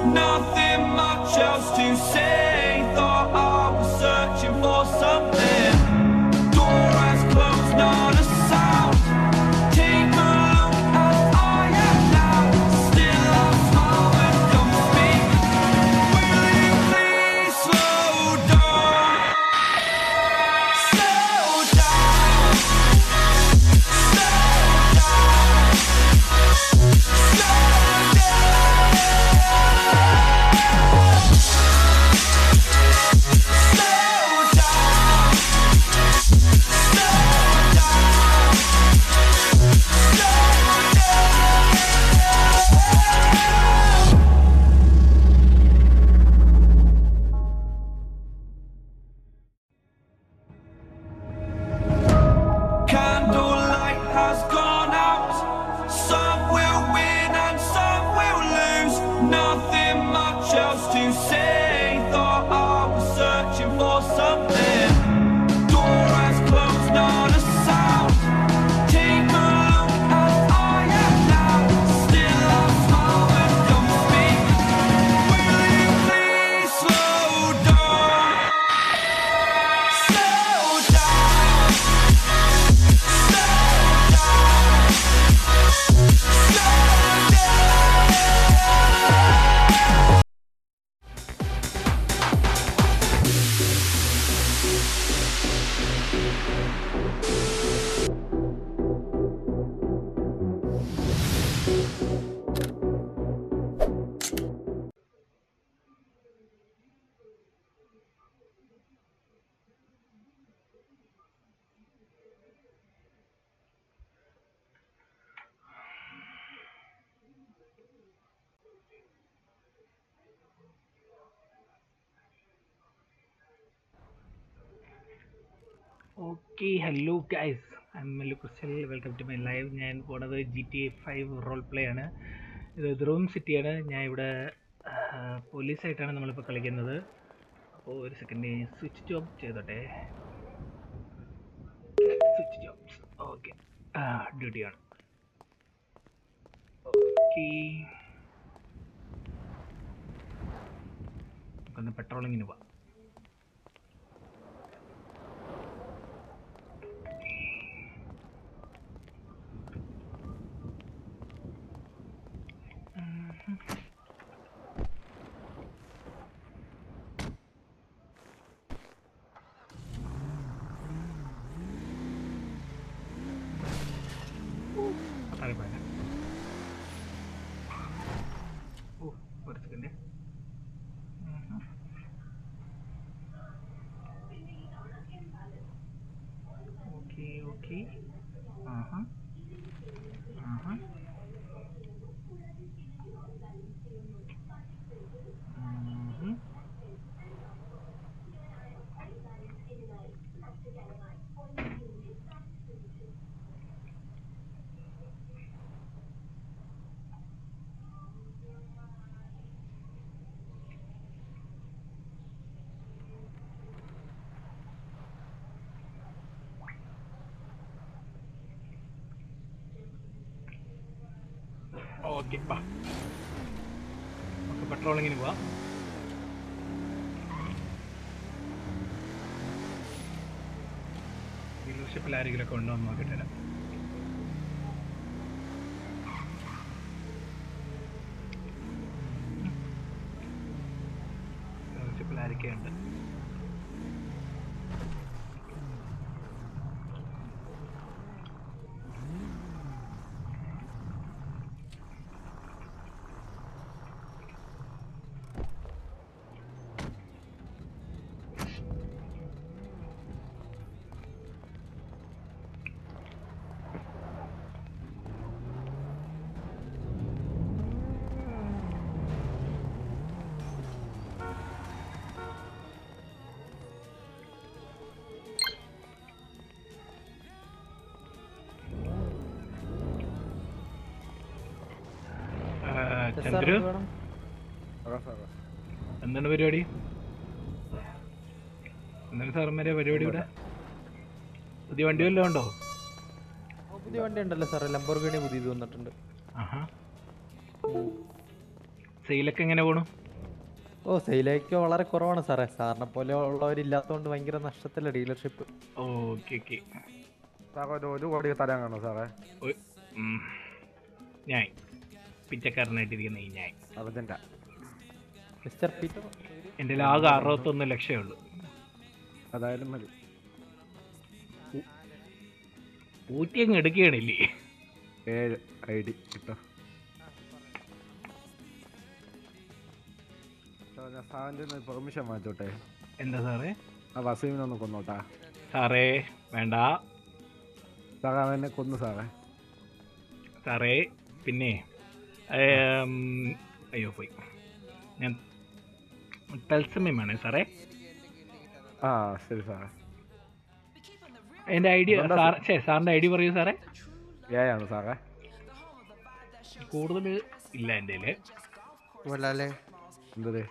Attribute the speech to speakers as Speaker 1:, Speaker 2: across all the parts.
Speaker 1: nothing much else to say. Thought I was searching for something. Door has closed, not a sound. Take a look as I am now. Still I smile and don't speak. Will you please slow down? Slow down. Slow down. Slow down. Slow down. Slow down. Slow down. Candlelight has gone out. Some will win and some will lose. Nothing much else to say. Thought I was searching for something. Door has closed, not a sound. Take a look as I am now. Still I smile and don't speak. Will you please slow down? Slow down.
Speaker 2: Okay hello guys I'm Mellu Crystal welcome to my live ഞാൻ പോണത് G T A five role play ആണ് ഇത് ദ്രോം സിറ്റിയാണ് ഞാൻ ഇവിടെ പോലീസായിട്ടാണ് നമ്മളിപ്പോൾ കളിക്കുന്നത് അപ്പോൾ ഒരു സെക്കൻഡ് സ്വിച്ച് ജോബ് ചെയ്തോട്ടെ സ്വിച്ച് ജോബ്സ് ഓക്കെ ആ ഡ്യൂട്ടിയാണ് ഓക്കെ നമുക്കൊന്ന് പെട്രോളിങ്ങിന് പോവാം Sorry about that. Oh, ഒരു സെക്കൻഡ് ഓക്കെ ഓക്കെ ആഹാ ആഹാ ഉം. ഓക്കെ വാ നമുക്ക് പെട്രോളിങ്ങിന് പോവാം ഡീലർഷിപ്പിൽ ആരെങ്കിലും ഒക്കെ ഉണ്ടോ എന്ന് നോക്കിയിട്ട് വരാം ഡീലർഷിപ്പിൽ ആരൊക്കെയുണ്ട് ആ, ചന്ദ്രു എന്താണ് പരിപാടി എന്താണ് സാറന്മാരെ പരിപാടി ഇവിടെ പുതിയ വണ്ടി വല്ലതും ഉണ്ടോ
Speaker 3: പുതിയ വണ്ടി ഉണ്ടല്ലോ സാറേ ലംബോർഗിനി പുതിയത് വന്നിട്ടുണ്ട്
Speaker 2: ആഹാ സെയിലൊക്കെ എങ്ങനെ പോണു
Speaker 3: ഓ സെയിലേക്ക് വളരെ കുറവാണ് സാറേ സാറിനെ പോലെ ഉള്ളവരില്ലാത്തതുകൊണ്ട് ഭയങ്കര നഷ്ടത്തില്ല ഡീലർഷിപ്പ്
Speaker 2: ഓക്കെ ഓക്കെ
Speaker 4: സാറേ ഒരു ഒരു കോടി തരാൻ കാണോ സാറേ
Speaker 2: ഞാൻ പിച്ചക്കാരനായിട്ടിരിക്കുന്ന ഈ ഞാൻ
Speaker 4: അർജന്റാ
Speaker 3: മിസ്റ്റർ പീറ്റർ
Speaker 2: എൻ്റെ ആകെ അറുപത്തൊന്ന് ലക്ഷമേ ഉള്ളൂ
Speaker 4: അതായാലും മതി
Speaker 2: ഊറ്റി അങ്ങ് എടുക്കുകയാണില്ലേ
Speaker 4: ഏഴ് ഐ ഡി കിട്ടോ ഞാൻ സാറിൻ്റെ പെർമിഷൻ വാങ്ങിച്ചോട്ടെ
Speaker 2: എന്താ സാറേ
Speaker 4: ആ വസീമിനൊന്ന് കൊന്നോട്ടാ
Speaker 2: സാറേ വേണ്ട
Speaker 4: സാറേ അവനെ കൊന്നു സാറേ
Speaker 2: സാറേ പിന്നെ ഏം, അയ്യോ പോയി ഞാൻ തത്സമയം വേണേ സാറേ
Speaker 4: ആ ശരി സാറേ
Speaker 2: എൻ്റെ ഐ ഡി
Speaker 4: അതുകൊണ്ടാ
Speaker 2: സാർ ശേ സാറിൻ്റെ ഐ ഡി പറയൂ സാറേ
Speaker 4: ഏ ആണ് സാറേ
Speaker 2: കൂടുതൽ ഇല്ല എൻ്റെ കയ്യിൽ
Speaker 5: മുതലാളി
Speaker 4: എന്തത്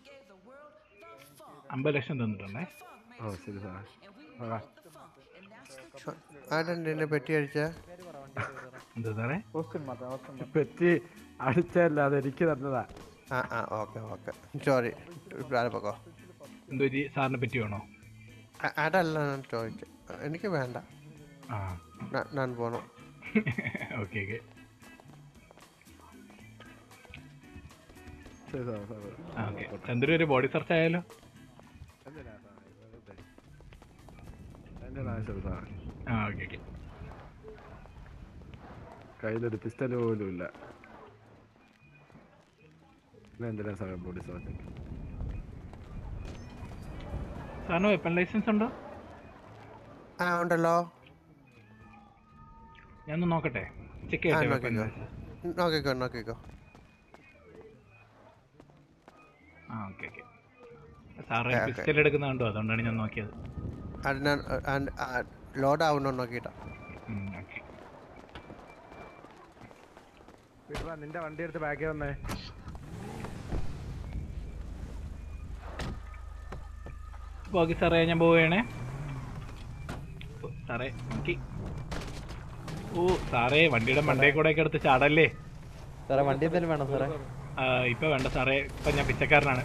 Speaker 2: അമ്പത് ലക്ഷം തന്നിട്ടുണ്ടേ
Speaker 4: ഓ ശരി സാറേ സാറാ
Speaker 5: ആരുണ്ട് എന്നെ പെട്ടി അടിച്ച
Speaker 2: എന്താ സാറേ
Speaker 4: പെറ്റി അടിച്ചല്ല എനിക്ക് തന്നതാ
Speaker 5: ആ ആ ഓക്കെ ഓക്കെ സോറി പൊക്കോ
Speaker 2: എന്തോ ജി സാറിനെ പറ്റി വേണോ
Speaker 5: അതല്ല ഞാൻ ചോദിച്ചു എനിക്ക് വേണ്ട
Speaker 2: ആ
Speaker 5: ന- ഞാൻ പോണു
Speaker 2: ഓക്കെ ഓക്കെ
Speaker 4: ശരി സാറേ സാറേ
Speaker 2: ആ ഓക്കെ ചന്ദ്രു ഒരു ബോഡി സെർച്ച് ആയാലോ
Speaker 4: എന്തിനാ സാറേ വെറുതെ എന്തിനാ ശരി സാറേ
Speaker 2: ആ ഓക്കെ ഓക്കെ
Speaker 4: കയ്യിലൊരു പിസ്റ്റൽ പോലും ഇല്ല പിന്നെ എന്തിനാ സാറേ ബോഡി സാറേ
Speaker 2: സാറിന് വെപ്പൺ ലൈസൻസ് ഉണ്ടോ
Speaker 5: ആ ഉണ്ടല്ലോ
Speaker 2: ഞാനൊന്ന് നോക്കട്ടെ ചെക്ക്
Speaker 5: ആ
Speaker 2: ചെയ്യട്ടെ weapon
Speaker 5: നോക്കിക്കോ
Speaker 2: license.
Speaker 5: നോക്കിക്കോ നോക്കിക്കോ
Speaker 2: ആ okay okay sir
Speaker 5: okay, okay.
Speaker 2: Pistol എടുക്കുന്ന കണ്ടോ അതുകൊണ്ടാണ് ഞാൻ നോക്കിയത്
Speaker 5: അത് ഞാൻ ലോഡ് ആവുന്നോ നോക്കിയിട്ടാ
Speaker 2: ഓക്കെ
Speaker 4: പീറ്ററാ നിന്റെ വണ്ടി എടുത്ത് ബാക്കി വന്നേ
Speaker 2: ഓക്കെ സാറേ ഞാൻ പോവുകയാണേ ഓ, സാറേ നോക്കി ഓ സാറേ വണ്ടിയുടെ മണ്ടയിൽ കൂടെ ഒക്കെ എടുത്ത് ചാടല്ലേ
Speaker 3: സാറേ വണ്ടി എന്തെങ്കിലും വേണം സാറേ
Speaker 2: ആ, ഇപ്പൊ വേണ്ട സാറേ ഇപ്പൊ ഞാൻ പിച്ചക്കാരനാണ്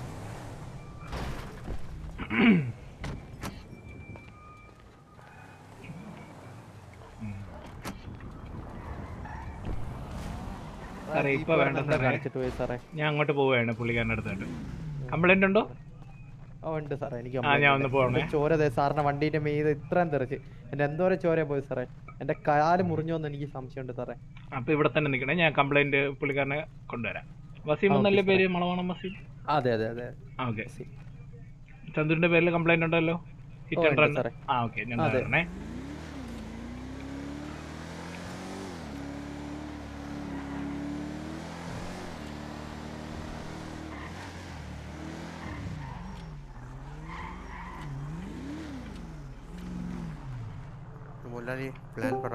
Speaker 2: സാറേ ഇപ്പൊ വേണ്ട
Speaker 3: എന്താ
Speaker 2: സാറേ
Speaker 3: കാണിച്ചിട്ട് പോയി സാറേ
Speaker 2: ഞാൻ അങ്ങോട്ട് പോവുകയാണ് പുള്ളിക്കാരൻ്റെ അടുത്തായിട്ട് കംപ്ലൈന്റ് ഉണ്ടോ
Speaker 3: ഓ ഉണ്ട് സാറേ എനിക്ക്
Speaker 2: ആ, ഞാൻ ഒന്ന് പോണേ.
Speaker 3: എന്റെ ചോര ദേ സാറിന്റെ വണ്ടീന്റെ മീത് ഇത്രയും തെറിച്ച് എന്റെ എന്തോരം ചോര പോയി സാറേ എന്റെ കാല് മുറിഞ്ഞു എന്ന് എനിക്ക് സംശയമുണ്ട് സാറേ
Speaker 2: അപ്പൊ ഇവിടെ തന്നെ നിൽക്കണേ ഞാൻ കംപ്ലൈന്റ് പുള്ളിക്കാരനെ കൊണ്ടുവരാം വസീം
Speaker 3: ആ,
Speaker 2: എന്നല്ലേ
Speaker 3: ഓക്കേ,
Speaker 2: പേര് മളവണം വസീം
Speaker 3: അതെ അതെ അതെ
Speaker 2: ആ ഓക്കെ ചന്ദ്രന്റെ പേരിൽ കംപ്ലൈന്റ് ഉണ്ടല്ലോ ഹിറ്റ്
Speaker 3: ഓ,
Speaker 2: ആൻഡ്
Speaker 3: ഉണ്ട്
Speaker 2: റൺ
Speaker 3: സാറേ.
Speaker 2: ആ ഓക്കെ ഞാൻ
Speaker 3: അതെ.
Speaker 2: തരണേ
Speaker 5: മുതലാളി പ്ലാൻ പറ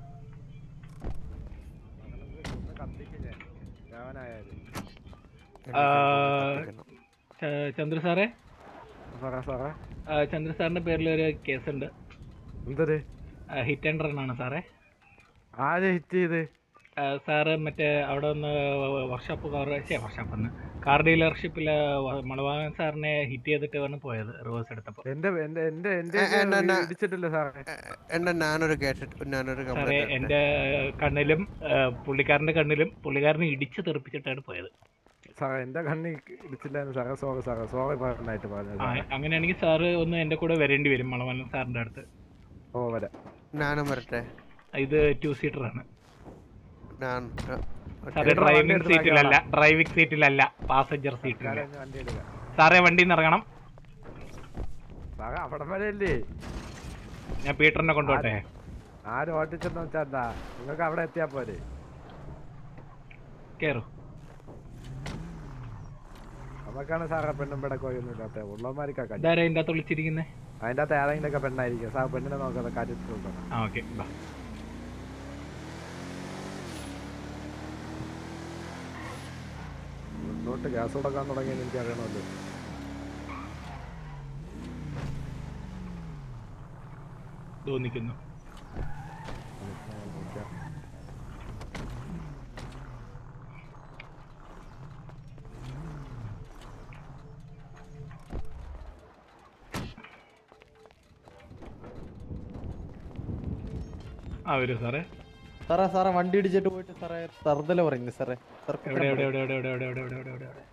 Speaker 4: കത്തിക്കില്ലേ ഞാനായാലും
Speaker 2: ആ,
Speaker 5: കത്തിക്കണം.
Speaker 2: ച- ചന്ദ്ര സാറേ
Speaker 4: സാറേ സാറേ
Speaker 2: ആ, ചന്ദ്ര സാറിന്റെ പേരിൽ ഒരു കേസുണ്ട്
Speaker 4: എന്തൊരു
Speaker 2: ഹിറ്റ് ആൻഡ് റൺ ആണ് സാറേ
Speaker 4: ആര് ഹിറ്റ് ചെയ്ത്
Speaker 2: ആ, സാറ് മറ്റേ അവിടെ ഒന്ന് വർക്ക്ഷോപ്പ് കാർ വർക്ക്ഷോപ്പ് ഒന്ന് കാർ ഡീലർഷിപ്പിൽ മണവാൻ സാറിനെ ഹിറ്റ് ചെയ്തിട്ട് വന്ന് പോയത് റിവേഴ്സ് എടുത്തപ്പോൾ
Speaker 4: എന്റെ എന്റെ എന്റെ എന്റെ
Speaker 5: ഏ, ഏ, എന്നാ,
Speaker 4: ഇടിച്ചിട്ടില്ല സാറേ
Speaker 5: എ- എന്റെ ഞാനൊരു കേട്ടിട്ട് ഞാനൊരു
Speaker 2: സാറേ
Speaker 5: കംപ്ലൈന്റ്
Speaker 2: എൻ്റെ കണ്ണിലും ആ, പുള്ളിക്കാരൻ്റെ കണ്ണിലും പുള്ളിക്കാരനെ ഇടിച്ച് തെറിപ്പിച്ചിട്ടാണ് പോയത്
Speaker 4: സാറേ എന്റെ കണ്ണി ഇടിച്ചില്ലായിരുന്നു സാറേ സോറി സാറേ സോറി പറഞ്ഞായിട്ട് പറഞ്ഞു
Speaker 2: ആ,
Speaker 4: സാറേ
Speaker 2: അങ്ങനെയാണെങ്കിൽ സാറ് ഒന്ന് എൻ്റെ കൂടെ വരേണ്ടി വരും മളവൻ സാറിൻ്റെ അടുത്ത്
Speaker 4: ഓ വരാം
Speaker 5: ഞാനും വരട്ടെ
Speaker 2: ഇത് ടു സീറ്റർ ആണ്
Speaker 5: ഞാൻ
Speaker 2: സാറേ
Speaker 4: ചേട്ടാ, വണ്ടി
Speaker 2: ഡ്രൈവിംഗ്
Speaker 4: എടുത്ത്
Speaker 2: സീറ്റിലല്ല ഡ്രൈവിംഗ് സീറ്റിലല്ല പാസഞ്ചർ സീറ്റിൽ
Speaker 4: ഞാൻ വണ്ടി എടുക്കാം
Speaker 2: സാറേ വണ്ടിയിൽ നിന്ന് ഇറങ്ങണം
Speaker 4: സാറേ അവിടെ വരെ അല്ലേ
Speaker 2: ഞാൻ പീറ്ററിനെ കൊണ്ടുപോട്ടെ
Speaker 4: ആര് ഓട്ടിച്ചെന്ന് വെച്ചാ എന്താ നിങ്ങൾക്ക് അവിടെ എത്തിയാ പോരെ
Speaker 2: കയറൂ
Speaker 4: നമുക്കാണ് സാറേ പെണ്ണും പിടക്കോയൊന്നും ഇല്ലാത്ത ഉള്ളമാരിക്കാ കാര്യം
Speaker 2: ഇതാരാ ഇതിൻ്റെ അകത്ത് വിളിച്ചിരിക്കുന്നത്
Speaker 4: അതിന്റെ അകത്ത് ഏതെങ്കിലും ഒക്കെ പെണ്ണായിരിക്കും സാർ പെണ്ണിനെ നോക്കാതെ കാര്യത്തിലുണ്ടോ
Speaker 2: ആ ഓക്കെ
Speaker 4: മുന്നോട്ട് ഗ്യാസ് കൊടുക്കാൻ തുടങ്ങിയെന്ന് എനിക്ക് അറിയണമല്ലോ
Speaker 2: തോന്നിക്കുന്നു ആ വരൂ സാറേ
Speaker 3: സാറേ സാറേ വണ്ടി ഇടിച്ചിട്ട് പോയിട്ട് സാറേ തറുതല പറയുന്നു സാറേ സാർ
Speaker 2: എവിടെ എവിടെ എവിടെ എവിടെ എവിടെ എവിടെ എവിടെ എവിടെ എവിടെ എവിടെ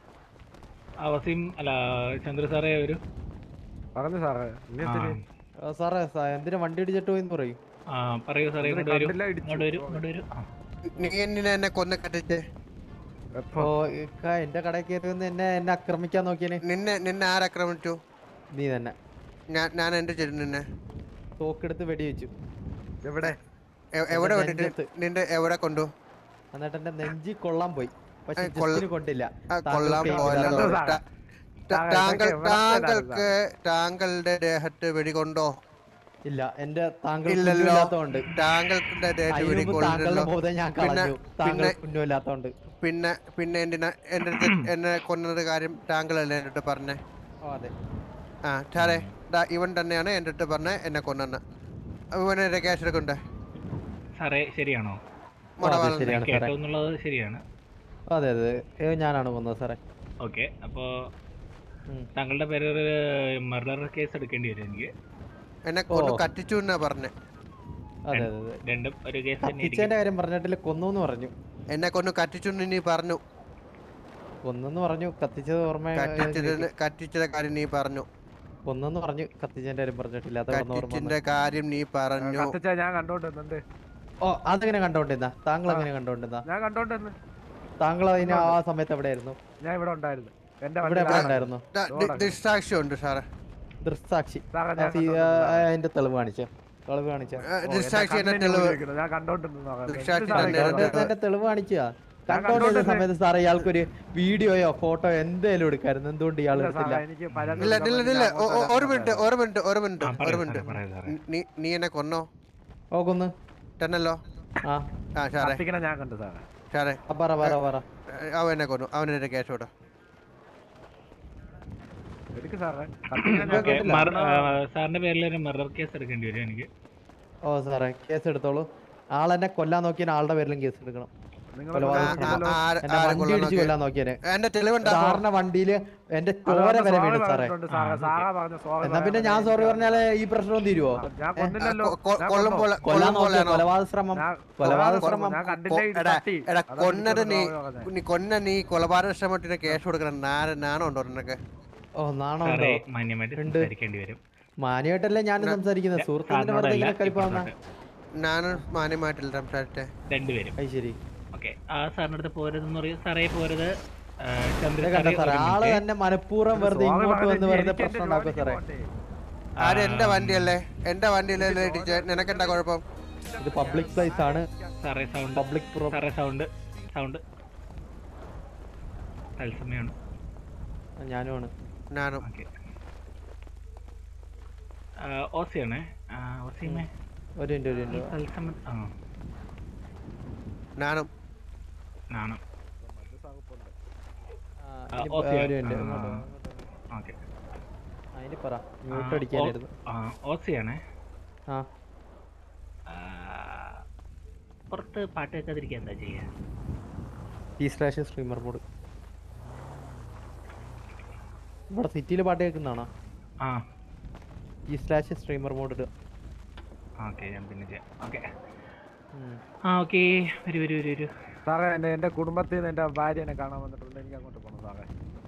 Speaker 2: ആ വസീം അല്ല ചന്ദ്ര സാറേ വരൂ
Speaker 4: പറഞ്ഞു സാറേ ഇനി
Speaker 2: ആ,
Speaker 4: എന്തിന്?
Speaker 3: ആ, സാറേ സാ- എന്തിനാ വണ്ടി ഇടിച്ചിട്ട് പോയിന്ന് പറയും
Speaker 2: ആ പറയൂ സാറേ
Speaker 4: ഇതിനെ
Speaker 2: ഇങ്ങോട്ട് വരൂ
Speaker 4: കണ്ടില്ല, ഇടിച്ചു.
Speaker 2: ഇങ്ങോട്ട് വരൂ ഇങ്ങോട്ട് വരൂ ആ.
Speaker 5: നീ എന്തിനാ എന്നെ കൊന്ന് കട്ടിച്ച്
Speaker 4: എപ്പോ
Speaker 3: ഓ ഇക്ക എന്റെ കടയിൽ കയറി വന്ന് എന്നെ എന്നെ ആക്രമിക്കാൻ നോക്കിയനെ
Speaker 5: നിന്നെ നിന്നെ ആരാക്രമിച്ചു
Speaker 3: നീ തന്നെ
Speaker 5: ഞാൻ ഞാൻ എന്ത് ചെയ്തു നിന്നെ
Speaker 3: തോക്കെടുത്ത് വെടിവെച്ചു
Speaker 4: എവിടെ
Speaker 5: എ- എവിടെ
Speaker 3: എന്റെ
Speaker 5: വിട്ടിട്ട്
Speaker 3: നെഞ്ചത്ത്.
Speaker 5: നിന്റെ എവിടെ കൊണ്ടു
Speaker 3: എന്നിട്ട് എന്റെ നെഞ്ചി കൊള്ളാൻ പോയി പക്ഷെ
Speaker 5: ഏ, കൊള്ള-
Speaker 3: ജസ്റ്റിന് കൊണ്ടില്ല
Speaker 5: ആ,
Speaker 3: താങ്കൾ
Speaker 5: കൊള്ളാൻ
Speaker 3: ഫെയിൽ
Speaker 5: പോലെ
Speaker 3: ചെയ്തതാണ്.
Speaker 4: സാറേ.
Speaker 5: താ- താ-
Speaker 4: സാറേ,
Speaker 5: താങ്കൾ
Speaker 4: ഇതൊക്കെ എവിടത്തേതാണ്
Speaker 5: താങ്കൾക്ക് താങ്കളുടെ ദേഹത്ത് വെടികൊണ്ടോ
Speaker 3: ഇല്ല എന്റെ താങ്കൾ
Speaker 5: ഇല്ലല്ലോ
Speaker 3: കുഞ്ഞില്ലാത്തോണ്ട്
Speaker 5: താങ്കളുടെ ദേഹത്ത്
Speaker 3: അതിനുമുമ്പ്
Speaker 5: വെടികൊള്ളില്ലല്ലോ
Speaker 3: താങ്കളുടെ ബോധം ഞാൻ
Speaker 5: പിന്നെ
Speaker 3: കളഞ്ഞു താങ്കൾ
Speaker 5: പിന്നെ
Speaker 3: കുഞ്ഞില്ലാത്തോണ്ട്
Speaker 5: പിന്നെ പിന്നെ എന്തിനാ എന്റെ അടുത്ത് എന്നെ കൊന്നത് കാര്യം താങ്കളല്ലേ എൻ്റെ അടുത്ത് പറഞ്ഞേ
Speaker 3: ഓ അതെ
Speaker 5: ആ സാറേ ദാ ഇവൻ തന്നെയാണ് എൻ്റെ അടുത്ത് പറഞ്ഞ എന്നെ കൊന്നെന്ന് ഇവനെ കേസ് എടുക്കണ്ടേ
Speaker 2: സാറേ ശരിയാണോ
Speaker 3: ഓ, അതെ ശരിയാണ് സാറേ
Speaker 2: കേട്ടോ എന്നുള്ളത് ശരിയാണ്
Speaker 3: അതെ അതെ ഏ, ഞാനാണ് കൊന്നത് സാറേ
Speaker 2: ഓക്കെ അപ്പോൾ
Speaker 3: ഉം.
Speaker 2: താങ്കളുടെ പേര് ഒരു മർഡർ കേസ് എടുക്കേണ്ടി വരും എനിക്ക്
Speaker 5: എന്നെ കൊന്നു
Speaker 3: ഓ.
Speaker 5: കത്തിച്ചു എന്നാ പറഞ്ഞേ
Speaker 3: അതെ അതെ അതെ
Speaker 2: രണ്ടും ഒരു കേസ് തന്നെ
Speaker 3: കത്തിച്ചതിന്റെ കാര്യം പറഞ്ഞിട്ടില്ല കൊന്നു എന്ന് പറഞ്ഞു
Speaker 5: എന്നെ കൊന്നു കത്തിച്ചു എന്ന് നീ പറഞ്ഞു
Speaker 3: കൊന്നെന്ന് പറഞ്ഞു കത്തിച്ചത് ഓർമ്മ
Speaker 5: കത്തിച്ചതിന് കത്തിച്ചത് കാര്യം നീ പറഞ്ഞു
Speaker 3: കൊന്നെന്ന് പറഞ്ഞു കത്തിച്ചതിന്റെ കാര്യം പറഞ്ഞിട്ടില്ല അത് കൊന്ന ഓർമ്മ വന്നു.
Speaker 5: കത്തിച്ചിന്റെ കാര്യം നീ പറഞ്ഞു
Speaker 4: കത്തിച്ച ഞാൻ കണ്ടോണ്ടിരുന്നുണ്ട്
Speaker 3: ഓ അതെങ്ങനെ കണ്ടോണ്ടിരുന്ന താങ്കൾ എങ്ങനെ കണ്ടോണ്ടിരുന്ന
Speaker 4: ഞാൻ കണ്ടോണ്ടിരുന്നു
Speaker 3: താങ്കൾ അതിന് ആ സമയത്ത് എവിടെയായിരുന്നു
Speaker 4: ഞാൻ ഇവിടെ ഉണ്ടായിരുന്നു എന്റെ
Speaker 3: ഇവിടെ
Speaker 4: വണ്ടി
Speaker 3: എവിടെ ഉണ്ടായിരുന്നു
Speaker 5: ദാ, ദി- ദിക്സാക്ഷി ഉണ്ട് സാറേ
Speaker 3: ദൃക്സാക്ഷി
Speaker 4: സാറേ,
Speaker 3: ആ,
Speaker 4: ഞാൻ
Speaker 3: സി-
Speaker 4: കണ്ടോണ്ടിരുന്നു.
Speaker 3: ആ, അതിന്റെ തെളിവ് കാണിച്ച തെളിവ് കാണിച്ച
Speaker 5: ആ, ദിക്സാക്ഷി എന്നെ
Speaker 4: കണ്ണിനെ
Speaker 5: തെളിവ്
Speaker 4: ഉപയോഗിക്കുന്നു. ഞാൻ കണ്ടോണ്ടിരുന്നു
Speaker 5: ദൃക്സാക്ഷി
Speaker 4: സാറേ,
Speaker 5: തന്നെ
Speaker 4: കണ്ടോണ്ടിരുന്നു.
Speaker 3: കണ്ടോണ്ടിരുന്നതിന്റെ തെളിവ് കാണിച്ച
Speaker 4: ഞാൻ
Speaker 3: കണ്ടോണ്ടിരുന്ന
Speaker 4: കണ്ടോണ്ടിരുന്ന-
Speaker 3: സമയത്ത് സാറേ ഇയാൾക്കൊരു വീഡിയോയോ ഫോട്ടോയോ എന്തേലും എടുക്കായിരുന്നു എന്തുകൊണ്ട് ഇയാൾ
Speaker 4: ഇല്ല
Speaker 3: എടുത്തില്ല
Speaker 4: സാറേ, എനിക്ക് പരാതി
Speaker 5: ഇല്ല ഇല്ല ഇല്ല
Speaker 4: ഞാൻ
Speaker 5: ഒ- ഒ- ഒരു
Speaker 4: അങ്ങോട്ട്
Speaker 5: മിനിറ്റ് ഒരു മിനിറ്റ് ഒരു മിനിറ്റ്
Speaker 2: ആ,
Speaker 5: ഒരു
Speaker 2: പറയൂ
Speaker 5: മിനിറ്റ്
Speaker 2: സാറേ, പറയൂ സാറേ.
Speaker 5: നീ നീ എന്നെ കൊന്നോ
Speaker 3: ഓ കൊന്ന്
Speaker 5: തന്നല്ലോ
Speaker 3: ആ
Speaker 5: ആ സാറേ
Speaker 4: കത്തിക്കണ ഞാൻ കണ്ടു സാറേ
Speaker 5: സാറേ
Speaker 3: ആ, പറ പറ പറ
Speaker 5: അവൻ എന്നെ കൊന്നു അവനെതിരെ കേസ് വിടാം
Speaker 4: എടുക്ക് സാറേ കത്തിക്കണ ഞാൻ
Speaker 2: ഓക്കെ
Speaker 3: കേട്ടില്ല.
Speaker 2: സാറിന്റെ പേരിൽ ഒരു മർഡർ കേസ് എടുക്കേണ്ടി വരും എനിക്ക്
Speaker 3: ഓ സാറേ കേസ് എടുത്തോളൂ ആളെന്നെ കൊല്ലാൻ നോക്കിയ ആളുടെ പേരിലും കേസ് എടുക്കണം
Speaker 4: നിങ്ങൾ
Speaker 3: കൊലപാതകം
Speaker 5: ആ-
Speaker 3: ശ്രമം.
Speaker 5: ആ- ആര്-
Speaker 3: എന്റെ
Speaker 5: ആരെ
Speaker 3: വണ്ടി
Speaker 5: കൊല്ലാൻ
Speaker 3: ഇടിച്ച്
Speaker 5: നോക്കിയെ?
Speaker 3: കൊല്ലാൻ നോക്കിയനെ
Speaker 5: എന്റെ തെളിവുണ്ടാ
Speaker 3: സാറിന്റെ വണ്ടിയില് എന്റെ ചോര
Speaker 4: അതുകൊണ്ട്
Speaker 3: വരെ
Speaker 4: sorry
Speaker 3: വീണു സാറേ
Speaker 4: പറഞ്ഞിട്ടുണ്ട് സാറേ സാറാ പറഞ്ഞ സോറി
Speaker 3: എന്നാ പിന്നെ ഞാൻ സോറി പറഞ്ഞാല് ഈ പ്രശ്നം തീരുവോ
Speaker 4: ഞാൻ കൊന്നില്ലല്ലോ
Speaker 5: കൊ- കൊ-
Speaker 4: ഞാൻ
Speaker 5: കൊല്ലും
Speaker 4: കൊന്നോ?
Speaker 5: പോലെ
Speaker 3: കൊല്ലാൻ
Speaker 5: കൊല്ലും
Speaker 3: നോക്കിയ
Speaker 5: പോലെയാണോ
Speaker 3: കൊലപാതക ശ്രമം
Speaker 4: ഞാൻ
Speaker 3: കൊലപാതക
Speaker 4: കൊ-
Speaker 3: ശ്രമം
Speaker 4: ഞാൻ കണ്ടില്ല ഈ
Speaker 5: എടാ
Speaker 4: തട്ടി.
Speaker 5: എടാ
Speaker 4: അതാ
Speaker 5: കൊന്നത്
Speaker 4: എനിക്ക്
Speaker 5: നീ
Speaker 4: sorry പറഞ്ഞത്.
Speaker 5: നീ കൊന്ന നീ കൊലപാതക ശ്രമത്തിന് കേസ് കൊടുക്കണം നാര നാണം ഉണ്ടോ നിനക്ക്
Speaker 3: ഓ നാണോ
Speaker 2: സാറേ
Speaker 3: ഉണ്ടോ
Speaker 2: മാന്യമായിട്ട്
Speaker 3: ഉണ്ട്.
Speaker 2: സംസാരിക്കേണ്ടി വരും
Speaker 3: മാന്യമായിട്ടല്ലേ ഞാൻ സംസാരിക്കുന്നത് സുഹൃത്തിന്റെ വെറുതെ
Speaker 2: സാറിനോടല്ല
Speaker 3: ഇങ്ങനെ കലിപ്പാവുന്ന
Speaker 2: ഇപ്പുറത്തോട്ട്.
Speaker 5: ഞാൻ മാന്യമായിട്ടില്ല സംസാരിച്ചേ
Speaker 2: രണ്ടുപേരും
Speaker 3: അത് ശരി
Speaker 2: ഓക്കെ ആ സാറിന്റെ അടുത്ത് പോരുതെന്ന് പറയും സാറേ പോരുത് ആ, ചന്ദ്ര
Speaker 3: ഇത് കണ്ട
Speaker 2: സാറേ
Speaker 3: സാറേ
Speaker 2: ഒരു
Speaker 3: ആള്
Speaker 2: minute.
Speaker 3: തന്നെ മനഃപൂർവ്വം വെറുതെ
Speaker 4: sorry
Speaker 3: ഇങ്ങോട്ട്
Speaker 4: പറഞ്ഞത്
Speaker 3: വന്ന് വെറുതെ
Speaker 4: എനിക്ക്
Speaker 3: പ്രശ്നം
Speaker 4: എന്റെ
Speaker 3: ഉണ്ടാക്കും സാറേ
Speaker 4: ജോലിക്ക് പോകണ്ടേ?
Speaker 5: ആര് എന്റെ
Speaker 2: ആ,
Speaker 5: വണ്ടിയല്ലേ എന്റെ വണ്ടിയിലല്ലേ ഇടിച്ചേ നിനക്കെന്താ കുഴപ്പം
Speaker 3: ഇത് പബ്ലിക് പ്ലേസ് ആണ്
Speaker 2: സാറേ സൗണ്ട്
Speaker 3: പബ്ലിക്
Speaker 2: സാറേ സൗണ്ട് സൗണ്ട് തത്സമയമാണ്
Speaker 3: ഞാനുമാണ്
Speaker 5: ഞാനും
Speaker 2: ഓക്കെ ഓസിയാണേ ഓസിയമേ
Speaker 3: ഒരു മിനിറ്റ് ഒരു മിനിറ്റ്
Speaker 2: തത്സമയം ആ
Speaker 5: ഞാനും
Speaker 2: നാണം
Speaker 3: ആ,
Speaker 2: ആ,
Speaker 3: ഇനി
Speaker 2: ഓക്കെ.
Speaker 3: ഒരു മിനിറ്റ്
Speaker 2: ആ.
Speaker 3: ഇങ്ങോട്ട് വാ, ഇങ്ങോട്ട് വാ.
Speaker 2: ഓക്കെ
Speaker 3: ആ, ഇനി പറ മ്യൂട്ട് അടിക്കാനായിരുന്നു
Speaker 2: ഓസിയാണേ
Speaker 3: ആ
Speaker 2: ആ, പുറത്ത് പാട്ട് കേൾക്കാതിരിക്കുക എന്താ ചെയ്യുക
Speaker 3: ഈ സ്ലാഷ് സ്ട്രീമർ മോഡ് ഇവിടെ സിറ്റിയിൽ പാട്ട് കേൾക്കുന്നതാണോ
Speaker 2: ആ
Speaker 3: ഈ സ്ലാഷ് സ്ട്രീമർ മോഡ് ഇടുക
Speaker 2: ഓക്കെ ഞാൻ പിന്നെ ചെയ്യാം ഓക്കെ
Speaker 3: ഉം.
Speaker 2: ആ ഓക്കെ വരൂ വരൂ വരൂ വരൂ
Speaker 4: സാറേ എന്റെ എന്റെ കുടുംബത്തിൽ നിന്ന് എന്റെ ഭാര്യ എന്നെ കാണാൻ വന്നിട്ടുണ്ട് എനിക്ക് അങ്ങോട്ട് പോകണം സാറേ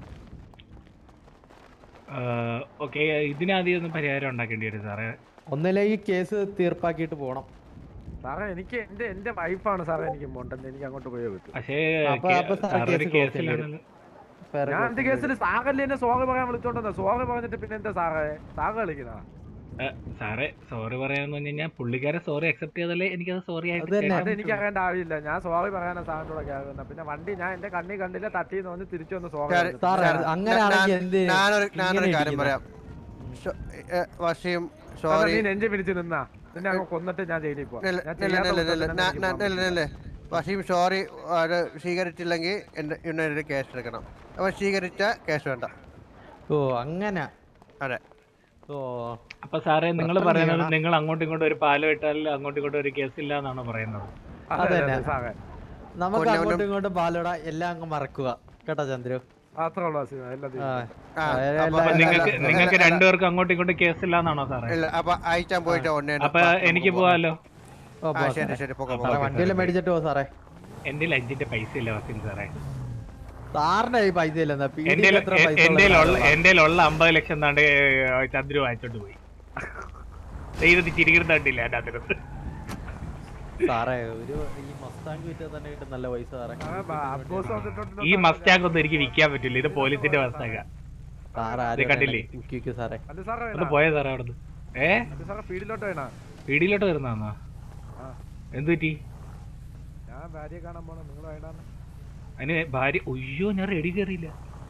Speaker 2: ഓക്കെ ഇതിനാദ്യം ഒന്ന് പരിഹാരം ഉണ്ടാക്കേണ്ടി വരും സാറേ
Speaker 3: ഒന്നിലെ ഈ കേസ് തീർപ്പാക്കിയിട്ട് പോകണം
Speaker 4: സാറേ എനിക്ക് എന്റെ എന്റെ വൈഫാണ് സാറേ എനിക്ക് മോണ്ടത് എനിക്ക് അങ്ങോട്ട് പോയേ പറ്റൂ
Speaker 2: പക്ഷേ
Speaker 3: അപ്പൊ-
Speaker 2: കേ-
Speaker 3: അപ്പൊ സാറ്
Speaker 2: സാറൊരു
Speaker 3: കേസ് close ചെയ്യേണ്ടി
Speaker 2: കേസിലാണല്ലോ
Speaker 3: വേറെ
Speaker 4: ഞാൻ എന്റെ കേസിൽ സാറല്ലേ എന്നെ സോറി പറയാൻ വിളിച്ചോണ്ടെന്നാ സോറി പറഞ്ഞിട്ട് പിന്നെ എന്താ സാറേ സാറ് കളിക്കുന്ന
Speaker 2: ഏ, സാറേ സോറി പറയാന്ന് പറഞ്ഞു കഴിഞ്ഞാൽ പുള്ളിക്കാരെ സോറി അക്സെപ്റ്റ് ചെയ്താലേ എനിക്കത് സോറി ആയിട്ട്
Speaker 3: അത് തന്നെ.
Speaker 2: കേൾക്കാൻ
Speaker 4: അത് എനിക്ക് അറിയേണ്ട ആവശ്യമില്ല ഞാൻ സോറി പറയാനാ സാറിന്റെ കൂടെ കേൾക്കുന്നത് പിന്നെ വണ്ടി ഞാൻ എന്റെ കണ്ണി കണ്ടില്ല തട്ടി തോന്നി തിരിച്ചു വന്ന് സോറി
Speaker 5: സാറേ,
Speaker 3: സാറേ
Speaker 5: സാറേ,
Speaker 3: അങ്ങനെയാണെങ്കിൽ
Speaker 5: ഞാൻ-
Speaker 3: എന്ത്
Speaker 5: ഞാനൊരു ഞാനൊരു
Speaker 3: ഇങ്ങനെ
Speaker 5: കാര്യം
Speaker 3: ഇരിക്കുന്നെ?
Speaker 5: പറയാം ഷോ- ഏ, വശീം
Speaker 4: നീ
Speaker 5: സോറി
Speaker 4: നെഞ്ചു പിടിച്ച് നിന്നാ നിന്നെ അങ്ങ് കൊന്നിട്ട് ഞാൻ ജയിലിൽ പോവാം
Speaker 5: നില്ല
Speaker 4: ഞാൻ
Speaker 5: നില്ല
Speaker 4: ചെയ്യാത്ത
Speaker 5: നില്ല
Speaker 4: കുറ്റത്തിന്
Speaker 5: നില്ല
Speaker 4: എനിക്ക് പോകാൻ
Speaker 5: നില്ല നില്ല വശീം സോറി അത് സ്വീകരിച്ചില്ലെങ്കിൽ എൻ്റെ ഇന്നൊരു കേസ് എടുക്കണം അവൻ സ്വീകരിച്ച കേസ് വേണ്ട
Speaker 3: ഓ അങ്ങനെ
Speaker 5: അതെ
Speaker 3: ഓ
Speaker 2: അപ്പൊ സാറേ നിങ്ങൾ
Speaker 3: അത്ര
Speaker 2: പറയുന്നത്
Speaker 3: ചെയ്യണം.
Speaker 2: നിങ്ങൾ അങ്ങോട്ടും ഇങ്ങോട്ടും ഒരു പാലം ഇട്ടാൽ അങ്ങോട്ടും ഇങ്ങോട്ടും ഒരു കേസ് ഇല്ല എന്നാണോ പറയുന്നത്
Speaker 4: അതെ,
Speaker 3: അതന്നെ.
Speaker 4: അതെ, സാറേ
Speaker 3: നമുക്ക്
Speaker 5: കൊല്ലം
Speaker 3: അങ്ങോട്ടും ഇങ്ങോട്ടും പാലോട എല്ലാം അങ്ങ് മറക്കുക കേട്ടോ ചന്ദ്രു
Speaker 4: അത്രേ ഉള്ളൂ അസീമ എല്ലാം
Speaker 3: ആ
Speaker 4: തീരും.
Speaker 5: ആ,
Speaker 3: ആ,
Speaker 5: അപ്പൊ
Speaker 3: എല്ലാ-
Speaker 2: അപ്പൊ
Speaker 5: അല്ല,
Speaker 2: നിങ്ങൾക്ക്
Speaker 5: അല്ല,
Speaker 2: നിങ്ങൾക്ക്
Speaker 5: അല്ല,
Speaker 2: രണ്ടുപേർക്കും അങ്ങോട്ടും ഇങ്ങോട്ടും കേസ് ഇല്ല എന്നാണോ സാറേ
Speaker 5: ഇല്ല അപ്പൊ അയച്ചാൻ പോയിട്ട് ഒന്നേ
Speaker 2: അപ്പൊ എനിക്ക് പോവാലോ
Speaker 3: ഓ
Speaker 5: ആ
Speaker 3: പോ
Speaker 5: ശരി
Speaker 3: സാറേ
Speaker 5: ശരി പോകാം
Speaker 3: സാറേ
Speaker 5: പോകാം
Speaker 3: വണ്ടിയെല്ലാം മേടിച്ചിട്ട് പോ സാറേ
Speaker 2: എന്റെ അഞ്ചിന്റെ പൈസ ഇല്ല വസീൽ സാറേ
Speaker 3: സാറിന്റെ ഈ പൈസ ഇല്ലെന്നാ
Speaker 2: എന്റെ
Speaker 3: പീഡിയിൽ എത്ര പൈസ
Speaker 2: എന്റെ
Speaker 3: ഉള്ള
Speaker 2: എന്റെ ഉള്ള അമ്പത് ലക്ഷം താണ്ട് ചന്ദ്രു വാങ്ങിച്ചോണ്ട് പോയി ദൈവത്തിൽ ചിരിക്കുന്ന കണ്ടില്ല എന്റെ അതിനകത്ത്
Speaker 3: സാറേ ഒരു ഈ മസ്താങ്ക് വിറ്റാൽ തന്നെ കിട്ടും നല്ല പൈസ സാറേ
Speaker 4: അബ്ബോസ് വന്നിട്ടുണ്ടല്ലോ
Speaker 2: ഈ മസ്റ്റാങ് ഒന്നും എനിക്ക് വിൽക്കാൻ പറ്റില്ല ഇത് പോലീസിന്റെ മസ്റ്റാങ്ക
Speaker 3: സാറേ
Speaker 2: ഇത് കണ്ടില്ലേ?
Speaker 3: മുക്കിക്ക് സാറേ
Speaker 4: അല്ല സാറേ
Speaker 2: ഒന്ന് പോയ സാറേ അവിടെ ഏ
Speaker 4: അല്ല സാറേ ഫീൽഡിലോട്ട് വേണ
Speaker 2: പീടിയിലോട്ട് വരുന്നാന്നോ
Speaker 4: ആ.
Speaker 2: എന്ത് പറ്റി
Speaker 4: ഞാൻ ഭാര്യയെ കാണാൻ പോണം നിങ്ങൾ വേണ്ടാന്ന്
Speaker 2: അതിന് ഭാര്യ ഒയ്യോ ഞാൻ റെഡി കയറിയില്ല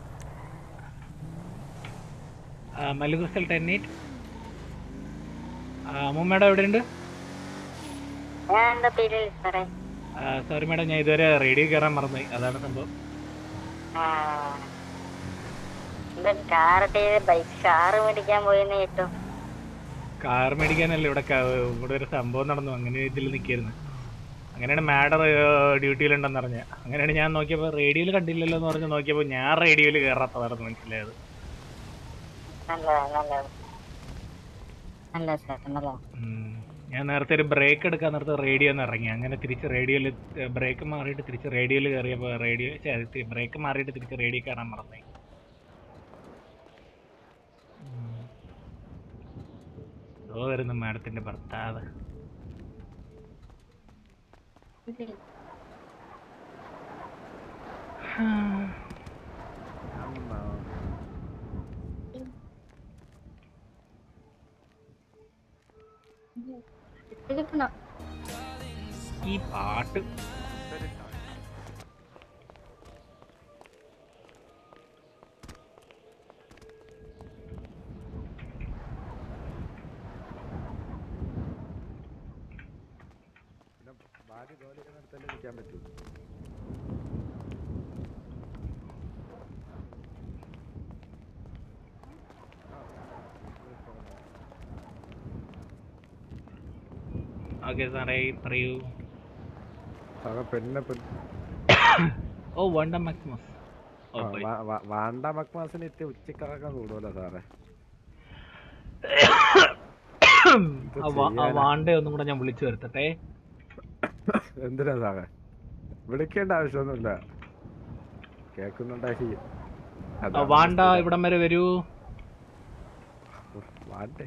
Speaker 2: മല്ലുക്രിസ്റ്റൽ ടെൻ എയ്റ്റ് അമ്മൂമ്മയുടെ എവിടെ ഉണ്ട്
Speaker 6: ഞാൻ എന്താ പീടിയിൽ സാറേ
Speaker 2: സോറി മാഡം ഞാൻ ഇതുവരെ റേഡിയോ കയറാൻ മറന്നു അതാണ് സംഭവം
Speaker 6: ആ. എന്താ കാർ ബൈക്ക് കാറ് മേടിക്കാൻ പോയെന്ന് കേട്ടു
Speaker 2: കാർ മേടിക്കാനല്ല ഇവിടെ ക- ഇവിടെ ഒരു സംഭവം നടന്നു അങ്ങനെ ഇതിൽ നിൽക്കായിരുന്നു അങ്ങനെയാണ് മാഡം ഡ്യൂട്ടിയിലുണ്ടെന്ന് അറിഞ്ഞ അങ്ങനെയാണ് ഞാൻ നോക്കിയപ്പോൾ റേഡിയോയിൽ കണ്ടില്ലല്ലോ എന്ന് പറഞ്ഞ് നോക്കിയപ്പോൾ ഞാൻ റേഡിയോയിൽ കയറാത്തതായിരുന്നു മനസ്സിലായത്
Speaker 6: നല്ലതാ നല്ലതാ നല്ല സാർ നല്ലതാ
Speaker 2: ഉം. ഞാൻ നേരത്തെ ഒരു ബ്രേക്ക് എടുക്കാൻ നേരത്തെ റേഡിയോ ഒന്ന് ഇറങ്ങി അങ്ങനെ തിരിച്ച് റേഡിയോയിൽ ബ്രേക്ക് മാറിയിട്ട് തിരിച്ച് റേഡിയോയിൽ കയറിയപ്പോൾ റേഡിയോ ബ്രേക്ക് മാറിയിട്ട് തിരിച്ച് റേഡിയോ കയറാൻ മറന്നേ ഉം. ഇതോ വരുന്നു മാഡത്തിന്റെ ഭർത്താവ്
Speaker 6: എടുക്കണോ
Speaker 2: ഈ പാട്ട്
Speaker 4: പിന്നെ ഭാര്യ ജോലി ചെയ്യുന്നിടത്തല്ലേ നിൽക്കാൻ പറ്റൂ
Speaker 2: ഓക്കെ സാറേ പറയൂ
Speaker 4: സാറേ പെണ്ണിനെ പെണ്ണ്
Speaker 2: ഓ വണ്ട മാക്സിമസ് ഓ
Speaker 4: ആ,
Speaker 2: പോയി.
Speaker 4: വാ- വാ- വാണ്ട മക്മാസിന് ഇത്തി ഉച്ചക്കറക്കം കൂടുമല്ലോ സാറേ
Speaker 2: ആ വാ- ആ വാണ്ടെ ഒന്നും കൂടെ ഞാൻ വിളിച്ചു വരുത്തട്ടെ
Speaker 4: എന്തിനാ സാറേ വിളിക്കേണ്ട ആവശ്യമൊന്നുമില്ല കേൾക്കുന്നുണ്ടായി
Speaker 2: ആ, വാണ്ട ഇവിടം വരെ വരൂ
Speaker 4: വാണ്ടേ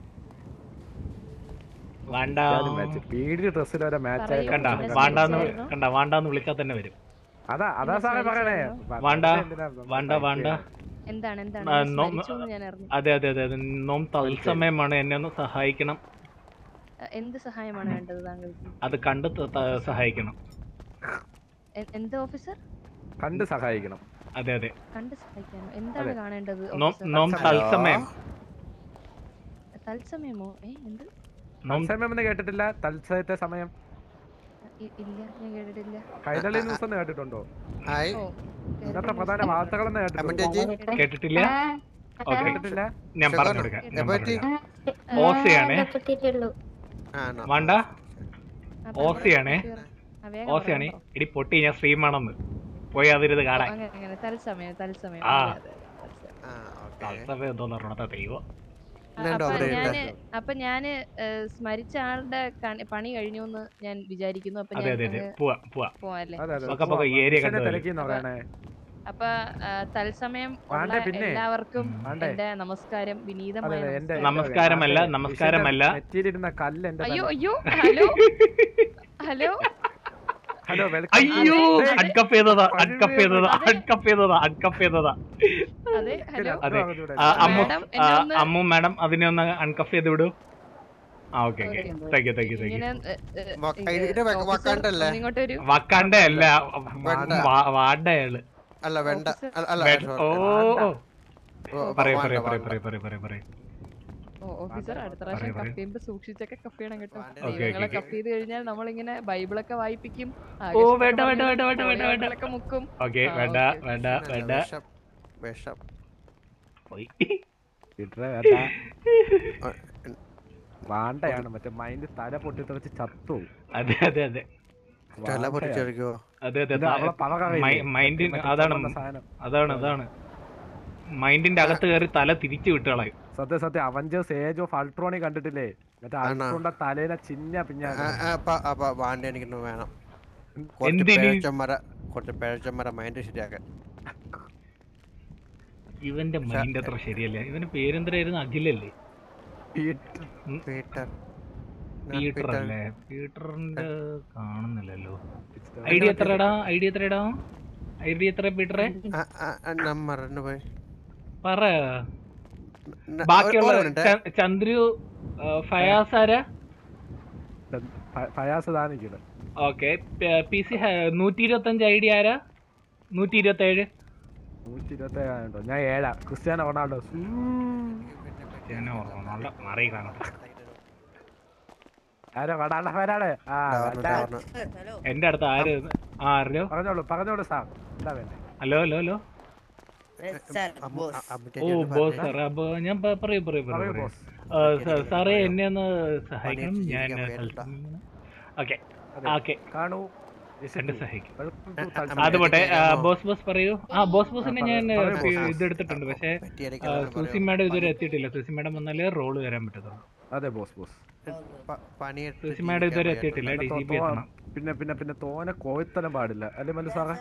Speaker 2: വാണ്ട
Speaker 4: മാച്ച് പീഡി ഡ്രസ്സിൽ വരെ മാച്ച്
Speaker 6: പറയൂ.
Speaker 2: കണ്ട
Speaker 6: പിന്നെ
Speaker 2: വാണ്ടാന്ന്
Speaker 6: സംസാരിച്ചായിരുന്നു.
Speaker 2: കണ്ട വാണ്ടാന്ന് വിളിച്ചാൽ തന്നെ വരും
Speaker 4: അതാ അതാ സാറേ പറയണേ
Speaker 2: വാണ്ട
Speaker 4: എന്തിനാ നമ്മൾ
Speaker 2: വാണ്ട
Speaker 4: fight
Speaker 2: വാണ്ട
Speaker 4: ചെയ്യണേ?
Speaker 7: എന്താണ് എന്താണ്
Speaker 2: ആ,
Speaker 7: ഞാൻ
Speaker 2: നോ-
Speaker 7: സ്മരിച്ചുവെന്ന് ഞാൻ അറിഞ്ഞു
Speaker 2: അതെ അതെ അതെ അതെ നോം തത്സമയമാണ് എന്നെ ഒന്ന് സഹായിക്കണം
Speaker 7: അഹ് എന്ത് സഹായമാണ് വേണ്ടത് താങ്കൾക്ക്
Speaker 2: അത് കണ്ട് ത- ത- സഹായിക്കണം
Speaker 7: എ- എന്ത് ഓഫീസർ
Speaker 4: കണ്ട് സഹായിക്കണം
Speaker 2: അതെ അതെ
Speaker 7: കണ്ട് സഹായിക്കാനോ എന്താണ്
Speaker 4: അതെ.
Speaker 7: കാണേണ്ടത്
Speaker 2: നോം
Speaker 7: ഓഫീസർ?
Speaker 2: നോം തത്സമയം
Speaker 7: തത്സമയമോ ഏ എന്ത്
Speaker 2: നോം
Speaker 4: തത്സമയം എന്ന് കേട്ടിട്ടില്ല തത്സമയത്തെ സമയം
Speaker 7: ഇ- ഇല്ല ഞാൻ കേട്ടിട്ടില്ല
Speaker 4: കൈരളി ന്യൂസ് എന്ന് കേട്ടിട്ടുണ്ടോ
Speaker 5: ഹായ്
Speaker 7: ഓ
Speaker 4: ഇന്നത്തെ പ്രധാന വാർത്തകളെന്ന്
Speaker 5: അമ്മ
Speaker 4: കേട്ടിട്ടുണ്ടോ
Speaker 5: ചേച്ചി
Speaker 2: കേട്ടിട്ടില്ല ഓക്കെ
Speaker 4: കേട്ടിട്ടില്ല
Speaker 2: ഞാൻ
Speaker 5: ഷുഗർ
Speaker 2: പറഞ്ഞു കൊടുക്കാം ഞാൻ
Speaker 5: എപ്പറ്റി?
Speaker 2: പറഞ്ഞു കൊടുക്കാം. ഓസയാണേ
Speaker 6: പറ്റിയിട്ടുള്ളൂ
Speaker 5: ആണോ
Speaker 2: വേണ്ട
Speaker 7: ആ, പറ.
Speaker 2: ഓസയാണേ
Speaker 7: ആ, വേഗം
Speaker 2: ഓസയാണേ
Speaker 7: പറ,
Speaker 2: ഇടി പൊട്ടി ഞാൻ സ്ട്രീമാണെന്ന് പോയി അതിരുത്
Speaker 7: കേട്ടോ.
Speaker 2: കാണാൻ
Speaker 7: അങ്ങനെ അങ്ങനെ തത്സമയം തത്സമയം
Speaker 2: ആ.
Speaker 7: അതെ, അതെ, തത്സമയം.
Speaker 5: ആ ഓക്കെ
Speaker 2: തത്സമയം എന്തോന്ന് പറഞ്ഞാ ദൈവം
Speaker 7: ആ,
Speaker 5: ഇന്നുണ്ടോ
Speaker 7: അപ്പൊ
Speaker 5: അവിടെ
Speaker 7: ഞാന് അപ്പൊ ഞാന് ഏഹ്, സ്മരിച്ച ആളുടെ കണി- പണി കഴിഞ്ഞു എന്ന് ഞാൻ വിചാരിക്കുന്നു അപ്പൊ
Speaker 2: അതെ
Speaker 7: ഞാൻ
Speaker 2: അതെ അതെ
Speaker 7: അങ്ങ്
Speaker 2: പോവാ പോവാ
Speaker 7: പോവാല്ലേ
Speaker 4: അതെ അതെ
Speaker 2: പക്ക പക്ക ഈ ഏരിയ
Speaker 4: മനുഷ്യനെ
Speaker 2: കണ്ടു
Speaker 4: തിരക്കിന്ന് പറയണേ
Speaker 7: അപ്പൊ ആ, തത്സമയം
Speaker 4: വാണ്ടേ
Speaker 7: ഉള്ള
Speaker 4: പിന്നെ?
Speaker 7: എല്ലാവർക്കും
Speaker 4: വാണ്ടേ?
Speaker 7: എന്റെ നമസ്കാരം
Speaker 4: അതെ
Speaker 7: വിനീതമായ
Speaker 4: അതെ എന്റെ
Speaker 7: നമസ്കാരം.
Speaker 2: നമസ്കാരമല്ല, നമസ്കാരമല്ല.
Speaker 4: നെറ്റിയിലിരുന്ന കല്ല് എന്റെ
Speaker 7: അയ്യോ അയ്യോ ഹലോ ഹലോ
Speaker 4: ഹലോ
Speaker 2: അയ്യോ അൺകപ്പ് ചെയ്തതാ അൺകപ്പ് ചെയ്തതാ അൺകപ്പ് ചെയ്തതാ അൺകപ്പ് ചെയ്തതാ
Speaker 7: അതെ ഹലോ
Speaker 2: അതെ ആ, അമ്മു
Speaker 7: മാഡം,
Speaker 2: ആ,
Speaker 7: എന്നെ ഒന്ന്
Speaker 2: അമ്മു മാഡം അതിനെ ഒന്ന് അൺകഫ് ചെയ്ത് വിടൂ ആ okay okay
Speaker 7: Okay.
Speaker 2: Thank you thank you thank
Speaker 7: ഇങ്ങനെ
Speaker 2: യു
Speaker 7: ഏ, ഏ,
Speaker 5: വക്ക-
Speaker 7: ഇത്
Speaker 5: ഇത് വക്ക-
Speaker 7: officer
Speaker 5: വക്കാണ്ടല്ലേ?
Speaker 7: ഒന്ന് ഇങ്ങോട്ട് വരൂ
Speaker 2: വക്കാണ്ട അല്ല
Speaker 5: വേണ്ട.
Speaker 2: വാണ്ട അയാള്
Speaker 5: അല്ല വേണ്ട
Speaker 7: Officer.
Speaker 5: അല്ല, അല്ല
Speaker 2: വേ- ഓ
Speaker 5: sorry.
Speaker 2: ഓ
Speaker 5: ഓ,
Speaker 2: പറയൂ
Speaker 5: വേണ്ട,
Speaker 2: പറയൂ പറയൂ
Speaker 5: വേണ്ട.
Speaker 2: പറയൂ പറയൂ പറയൂ പറയൂ
Speaker 7: ഓ ഓഫീസർ അടുത്ത പ്രാവശ്യം
Speaker 2: പറയൂ, പറയൂ.
Speaker 7: കഫ് ചെയ്യുമ്പോ സൂക്ഷിച്ചൊക്കെ കഫ് ചെയ്യണം കേട്ടോ
Speaker 5: വാണ്ടേ.
Speaker 2: ഓക്കേ,
Speaker 7: ദൈവങ്ങളെ
Speaker 2: ഓക്കേ.
Speaker 7: കഫ് ചെയ്ത് കഴിഞ്ഞാൽ നമ്മളിങ്ങനെ ബൈബിളൊക്കെ വായിപ്പിക്കും
Speaker 2: ഓ, വേണ്ട, വേണ്ട, വേണ്ട, വേണ്ട, വേണ്ട, വേണ്ട.
Speaker 7: ആകെഷ്ടമൊക്കെ മുക്കും
Speaker 2: ഓക്കെ
Speaker 7: ആ,
Speaker 2: വേണ്ട
Speaker 7: ഓക്കേ, ഓക്കേ.
Speaker 2: വേണ്ട
Speaker 5: അല്ല,
Speaker 2: വേണ്ട
Speaker 5: വിഷം വിഷം
Speaker 2: പോയി
Speaker 5: ആ,
Speaker 4: വാണ്ടയാണ് മറ്റേ മൈൻഡ് തല പൊട്ടിത്തെറിച്ച് ചത്തു
Speaker 2: അതെ അതെ അതെ
Speaker 5: തല പൊട്ടിച്ചെടുക്കോ
Speaker 2: അതെ അതെ
Speaker 4: ഇത് അവളെ പവ കളയില്ലേ?
Speaker 2: മൈൻഡിന്
Speaker 4: മറ്റേ
Speaker 2: അതാണ്
Speaker 4: ചുവന്ന സാധനം.
Speaker 2: അതാണ് അതാണ് മൈൻഡിന്റെ അകത്ത് കയറി തല തിരിച്ചു വിട്ടുകളയും
Speaker 4: സത്യം സത്യം അവഞ്ചേഴ്സ് ഏജ് ഓഫ് അൾട്രോണി കണ്ടിട്ടില്ലേ മറ്റേ
Speaker 5: ആണോ?
Speaker 4: അൽഫോണ്ട തലയിലെ ചിന്ന പിന്നെ
Speaker 5: ആ, ആ, അപ്പൊ അപ്പൊ വാണ്ട എനിക്കൊന്ന് വേണം കുറച്ച്
Speaker 2: എന്തിന്?
Speaker 5: പേഴ്ചമ്മര കുറച്ച് പേഴ്ചമ്മര മൈൻഡ് ശരിയാക്കാൻ
Speaker 2: ഇവന്റെ മൈൻഡ് അത്ര ശരിയല്ല ഇവന്റെ പേരെന്തരായിരുന്നു അഖിലല്ലേ
Speaker 5: പീറ്റർ
Speaker 2: പീറ്റർ അല്ലേ പീറ്ററിന്റെ കാണുന്നില്ലല്ലോ ഐ ഡി എത്രടാ ഐ ഡി എത്രടാ ഐ ഡി എത്ര പീറ്ററെ
Speaker 5: നമ്പർ പോയി
Speaker 2: പറ
Speaker 5: ന-
Speaker 2: ബാക്കിയുള്ള
Speaker 5: ഒരു minute.
Speaker 2: ച- ചന്ദ്രു ആ, ഫയാസ് ആരാ
Speaker 4: ഫയാസ് താനിക്കുന്നത്
Speaker 2: ഓക്കെ പി സി നൂറ്റി ഇരുപത്തി അഞ്ച് ഐ ഡി ആരാ നൂറ്റി ഇരുപത്തി ഏഴ്
Speaker 4: നൂറ്റി ഇരുപത്തി ഏഴാണ്ടോ ഞാൻ ഏഴാ ക്രിസ്ത്യാനോ റൊണാൾഡോ
Speaker 2: മാറി കാണാം
Speaker 4: ആരോ റൊണാൾഡോ ഫാനാണ് ആ
Speaker 5: ഡവർന്ന്,
Speaker 4: അതാ.
Speaker 5: ഡവർന്ന്.
Speaker 2: എന്റെ അടുത്ത് ആര് ആ അറിയോ
Speaker 4: പറഞ്ഞോളൂ പറഞ്ഞോളൂ സാർ എന്താ വേണ്ടേ
Speaker 2: ഹലോ ഹലോ ഹലോ
Speaker 5: അമ്മു- അ- അമ്മു
Speaker 2: ഓ
Speaker 5: ചേച്ചി ഒന്ന്
Speaker 2: ബോസ്
Speaker 5: പറഞ്ഞേ.
Speaker 2: സാർ അപ്പൊ ഞാൻ പ- പറയൂ പറയൂ പറയൂ
Speaker 4: പറയൂ
Speaker 2: പറയൂ
Speaker 4: ബോസ്
Speaker 2: ആ, സാ- സാറേ എന്നെ ഒന്ന് സഹായിക്കണം
Speaker 5: പണിയെടുത്ത്
Speaker 2: ഞാൻ
Speaker 5: ജീവിക്കാൻ പേടില്ല.
Speaker 2: ഓക്കെ
Speaker 4: അതെ.
Speaker 2: ഓക്കെ
Speaker 4: കാണൂ
Speaker 2: എന്നെ സഹായിക്കും
Speaker 4: Welcome to
Speaker 5: അ-
Speaker 4: Thalsa.
Speaker 5: അമ്മ
Speaker 2: അത് പോട്ടെ
Speaker 5: ചേച്ചി
Speaker 2: ആ,
Speaker 5: അറിയാമോ?
Speaker 2: ബോസ് ബോസ് പറയൂ ആ ബോസ് ബോസിനെ
Speaker 4: ആ,
Speaker 2: ഞാൻ
Speaker 4: പറയൂ,
Speaker 2: പി-
Speaker 4: ബോസ്.
Speaker 2: ഇത് എടുത്തിട്ടുണ്ട് പക്ഷേ
Speaker 5: പറ്റിയെനിക്ക്
Speaker 2: ആ,
Speaker 5: അതൊന്ന്
Speaker 2: സൂസി
Speaker 5: പറയോ?
Speaker 2: മാഡം ഇതുവരെ എത്തിയിട്ടില്ല സൂസി മാഡം വന്നാലേ റോള് വരാൻ പറ്റത്തുള്ളൂ
Speaker 4: അതെ ബോസ് ബോസ്
Speaker 5: പ- പണിയെടുത്ത്
Speaker 2: സൂസി മാഡം ഇതുവരെ
Speaker 5: ജീവിക്കാൻ
Speaker 2: എത്തിയിട്ടില്ല ഡി
Speaker 4: തോ-
Speaker 2: സി പി
Speaker 4: തോ-
Speaker 2: എത്തണം
Speaker 4: പിന്നെ പിന്നെ പിന്നെ തോനെ കോയത്തനം പാടില്ല അല്ലേ മല്ലു സാറേ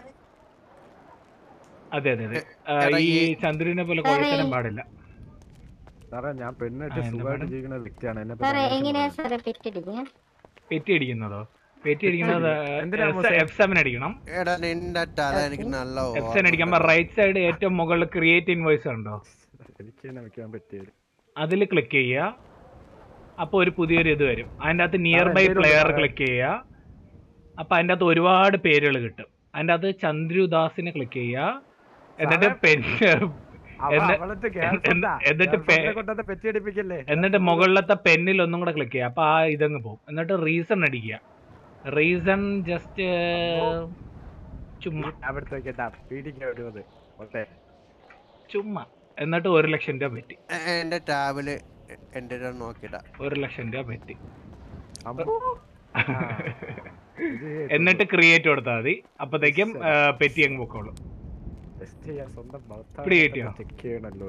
Speaker 2: അതെ അതെ അതെ ആ,
Speaker 5: എടാ,
Speaker 2: ഈ
Speaker 5: ഈ-
Speaker 2: ചന്ദ്രനെ പോലെ
Speaker 6: സാറേ,
Speaker 2: കൊഴുത്തരം പാടില്ല
Speaker 4: സാറേ ഞാൻ പെണ്ണിട്ട്
Speaker 2: ആ, എന്താ
Speaker 4: സുഖമായിട്ട്
Speaker 2: madam?
Speaker 4: ജീവിക്കുന്ന വ്യക്തിയാണ് എന്നെ
Speaker 6: സാറേ
Speaker 4: പറ്റി
Speaker 6: എങ്ങനെയാ
Speaker 4: അന്വേഷിച്ച്
Speaker 6: സാറേ പെറ്റിടിക്കുക
Speaker 2: പെറ്റി അടിക്കുന്നതോ പെറ്റി അടിക്കുന്നത്
Speaker 4: എന്തിനാ ബോസേ?
Speaker 2: എഫ് സെവൻ അടിക്കണം
Speaker 5: എടാ നിന്റെ തല എനിക്ക് നല്ല
Speaker 2: എഫ് സെവൻ അടിക്കുമ്പോ റൈറ്റ് സൈഡ് ഏറ്റവും മുകളിൽ ക്രിയേറ്റ് ഇൻവോയ്സ് ഉണ്ടോ
Speaker 4: പറ. എനിക്ക് തന്നെ വെക്കാൻ പറ്റിയത്
Speaker 2: അതിൽ ക്ലിക്ക് ചെയ്യുക അപ്പോൾ ഒരു പുതിയൊരു ഇത് വരും അതിൻ്റെ അകത്ത് നിയർ
Speaker 4: സാറേ,
Speaker 2: ബൈ
Speaker 4: എന്തേലും
Speaker 2: പ്ലെയർ
Speaker 4: ഒന്ന്
Speaker 2: ക്ലിക്ക് ചെയ്യുക അപ്പോൾ അതിൻ്റെ അകത്ത് ഒരുപാട് പേരുകൾ കിട്ടും അതിൻ്റെ അകത്ത് ചന്ദ്രുദാസിനെ ക്ലിക്ക് ചെയ്യുക എന്നിട്ട് പെൻ
Speaker 4: അവ-
Speaker 2: എന്ത്-
Speaker 4: അവളത്തെ
Speaker 2: എന്ത്-
Speaker 4: girlfriend ആ.
Speaker 2: എന്നിട്ട് പേ-
Speaker 4: girlfriend നെ കൊണ്ടത് പെറ്റി അടിപ്പിക്കല്ലേ
Speaker 2: എന്നിട്ട് മുകളിലത്തെ പെന്നിൽ ഒന്നും കൂടെ ക്ലിക്ക് ചെയ്യുക അപ്പോൾ ആ ഇതങ്ങ് പോകും എന്നിട്ട് റീസൺ അടിക്കുക റീസൺ ജസ്റ്റ് ചുമ്മാ
Speaker 4: അവിടുത്തെ കേട്ടാ പീഡിക്കാൻ വരുന്നത് ഓട്ടെ
Speaker 2: ചുമ്മാ എന്നിട്ട് ഒരു ലക്ഷം രൂപ പറ്റി
Speaker 5: എന്റെ ടാബില് എന്റെ നോക്കിടാ
Speaker 2: ഒരു ലക്ഷം രൂപ പറ്റി
Speaker 4: അമ്മോ. ആ. ഇത്
Speaker 2: എന്നിട്ട് ക്രിയേറ്റ് കൊടുത്താൽ മതി അപ്പോഴത്തേക്കും പെറ്റി അങ്ങ് പൊക്കോളും
Speaker 4: test ചെയ്യാൻ സ്വന്തം
Speaker 2: പിടി കിട്ടിയോ?
Speaker 4: ചെക്ക് ചെയ്യണല്ലോ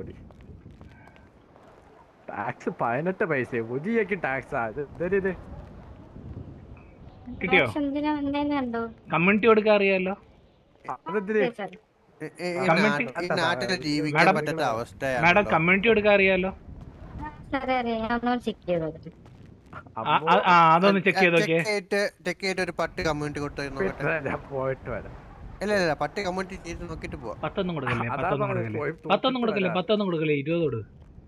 Speaker 4: ടാക്സ് പതിനെട്ട് പൈസ പുതിയക്ക് ടാക്സാ ഇത് ഇതൊരു ഇത്
Speaker 2: കിട്ടിയോ
Speaker 6: എന്തിനാ വന്നേന്ന് കണ്ടോ
Speaker 2: കമ്മ്യൂണിറ്റി കൊടുക്കാൻ അറിയാലോ
Speaker 4: അതെന്തിന്
Speaker 6: സാർ
Speaker 5: ഈ- ഈ- ഈ
Speaker 2: കമ്മിറ്റി-
Speaker 5: നാട്ടിൽ- ഈ നാട്ടില് ജീവിക്കാൻ
Speaker 2: മാഡം-
Speaker 5: പറ്റാത്ത
Speaker 2: മാഡം
Speaker 5: അവസ്ഥയാണ്
Speaker 2: കമ്മ്യൂണിറ്റി കൊടുക്കാൻ അറിയാലോ
Speaker 6: സാറേ അറിയാം ഞാൻ ഒന്നും ചെക്ക് ചെയ്തോട്ടെ
Speaker 2: ആ, ആ, ആ, അതൊന്ന് ചെക്ക് ചെയ്ത് നോക്കിയേ
Speaker 5: ചെക്ക് ചെയ്തിട്ട് ഒരു പട്ട് കമ്മ്യൂണിറ്റി കൊടുത്ത് നോക്കട്ടെ
Speaker 4: ഞാൻ പോയിട്ട് വരാം
Speaker 5: ഇല്ല ഇല്ല ഇല്ല, പട്ട് കമ്മ്യൂണിറ്റി ചെയ്ത് നോക്കിട്ട് പോവാം
Speaker 2: പത്തൊന്നും കൊടുക്കല്ലേ
Speaker 4: അതാ
Speaker 2: പത്തൊന്നും
Speaker 4: പറഞ്ഞത്,
Speaker 2: കൊടുക്കല്ലേ
Speaker 4: പോയി
Speaker 2: പത്തൊന്നും
Speaker 4: തൂക്കിട്ട്
Speaker 2: കൊടുക്കല്ലേ
Speaker 4: വരാം.
Speaker 2: പത്തൊന്നും കൊടുക്കല്ലേ ഇരുപത് കൊടു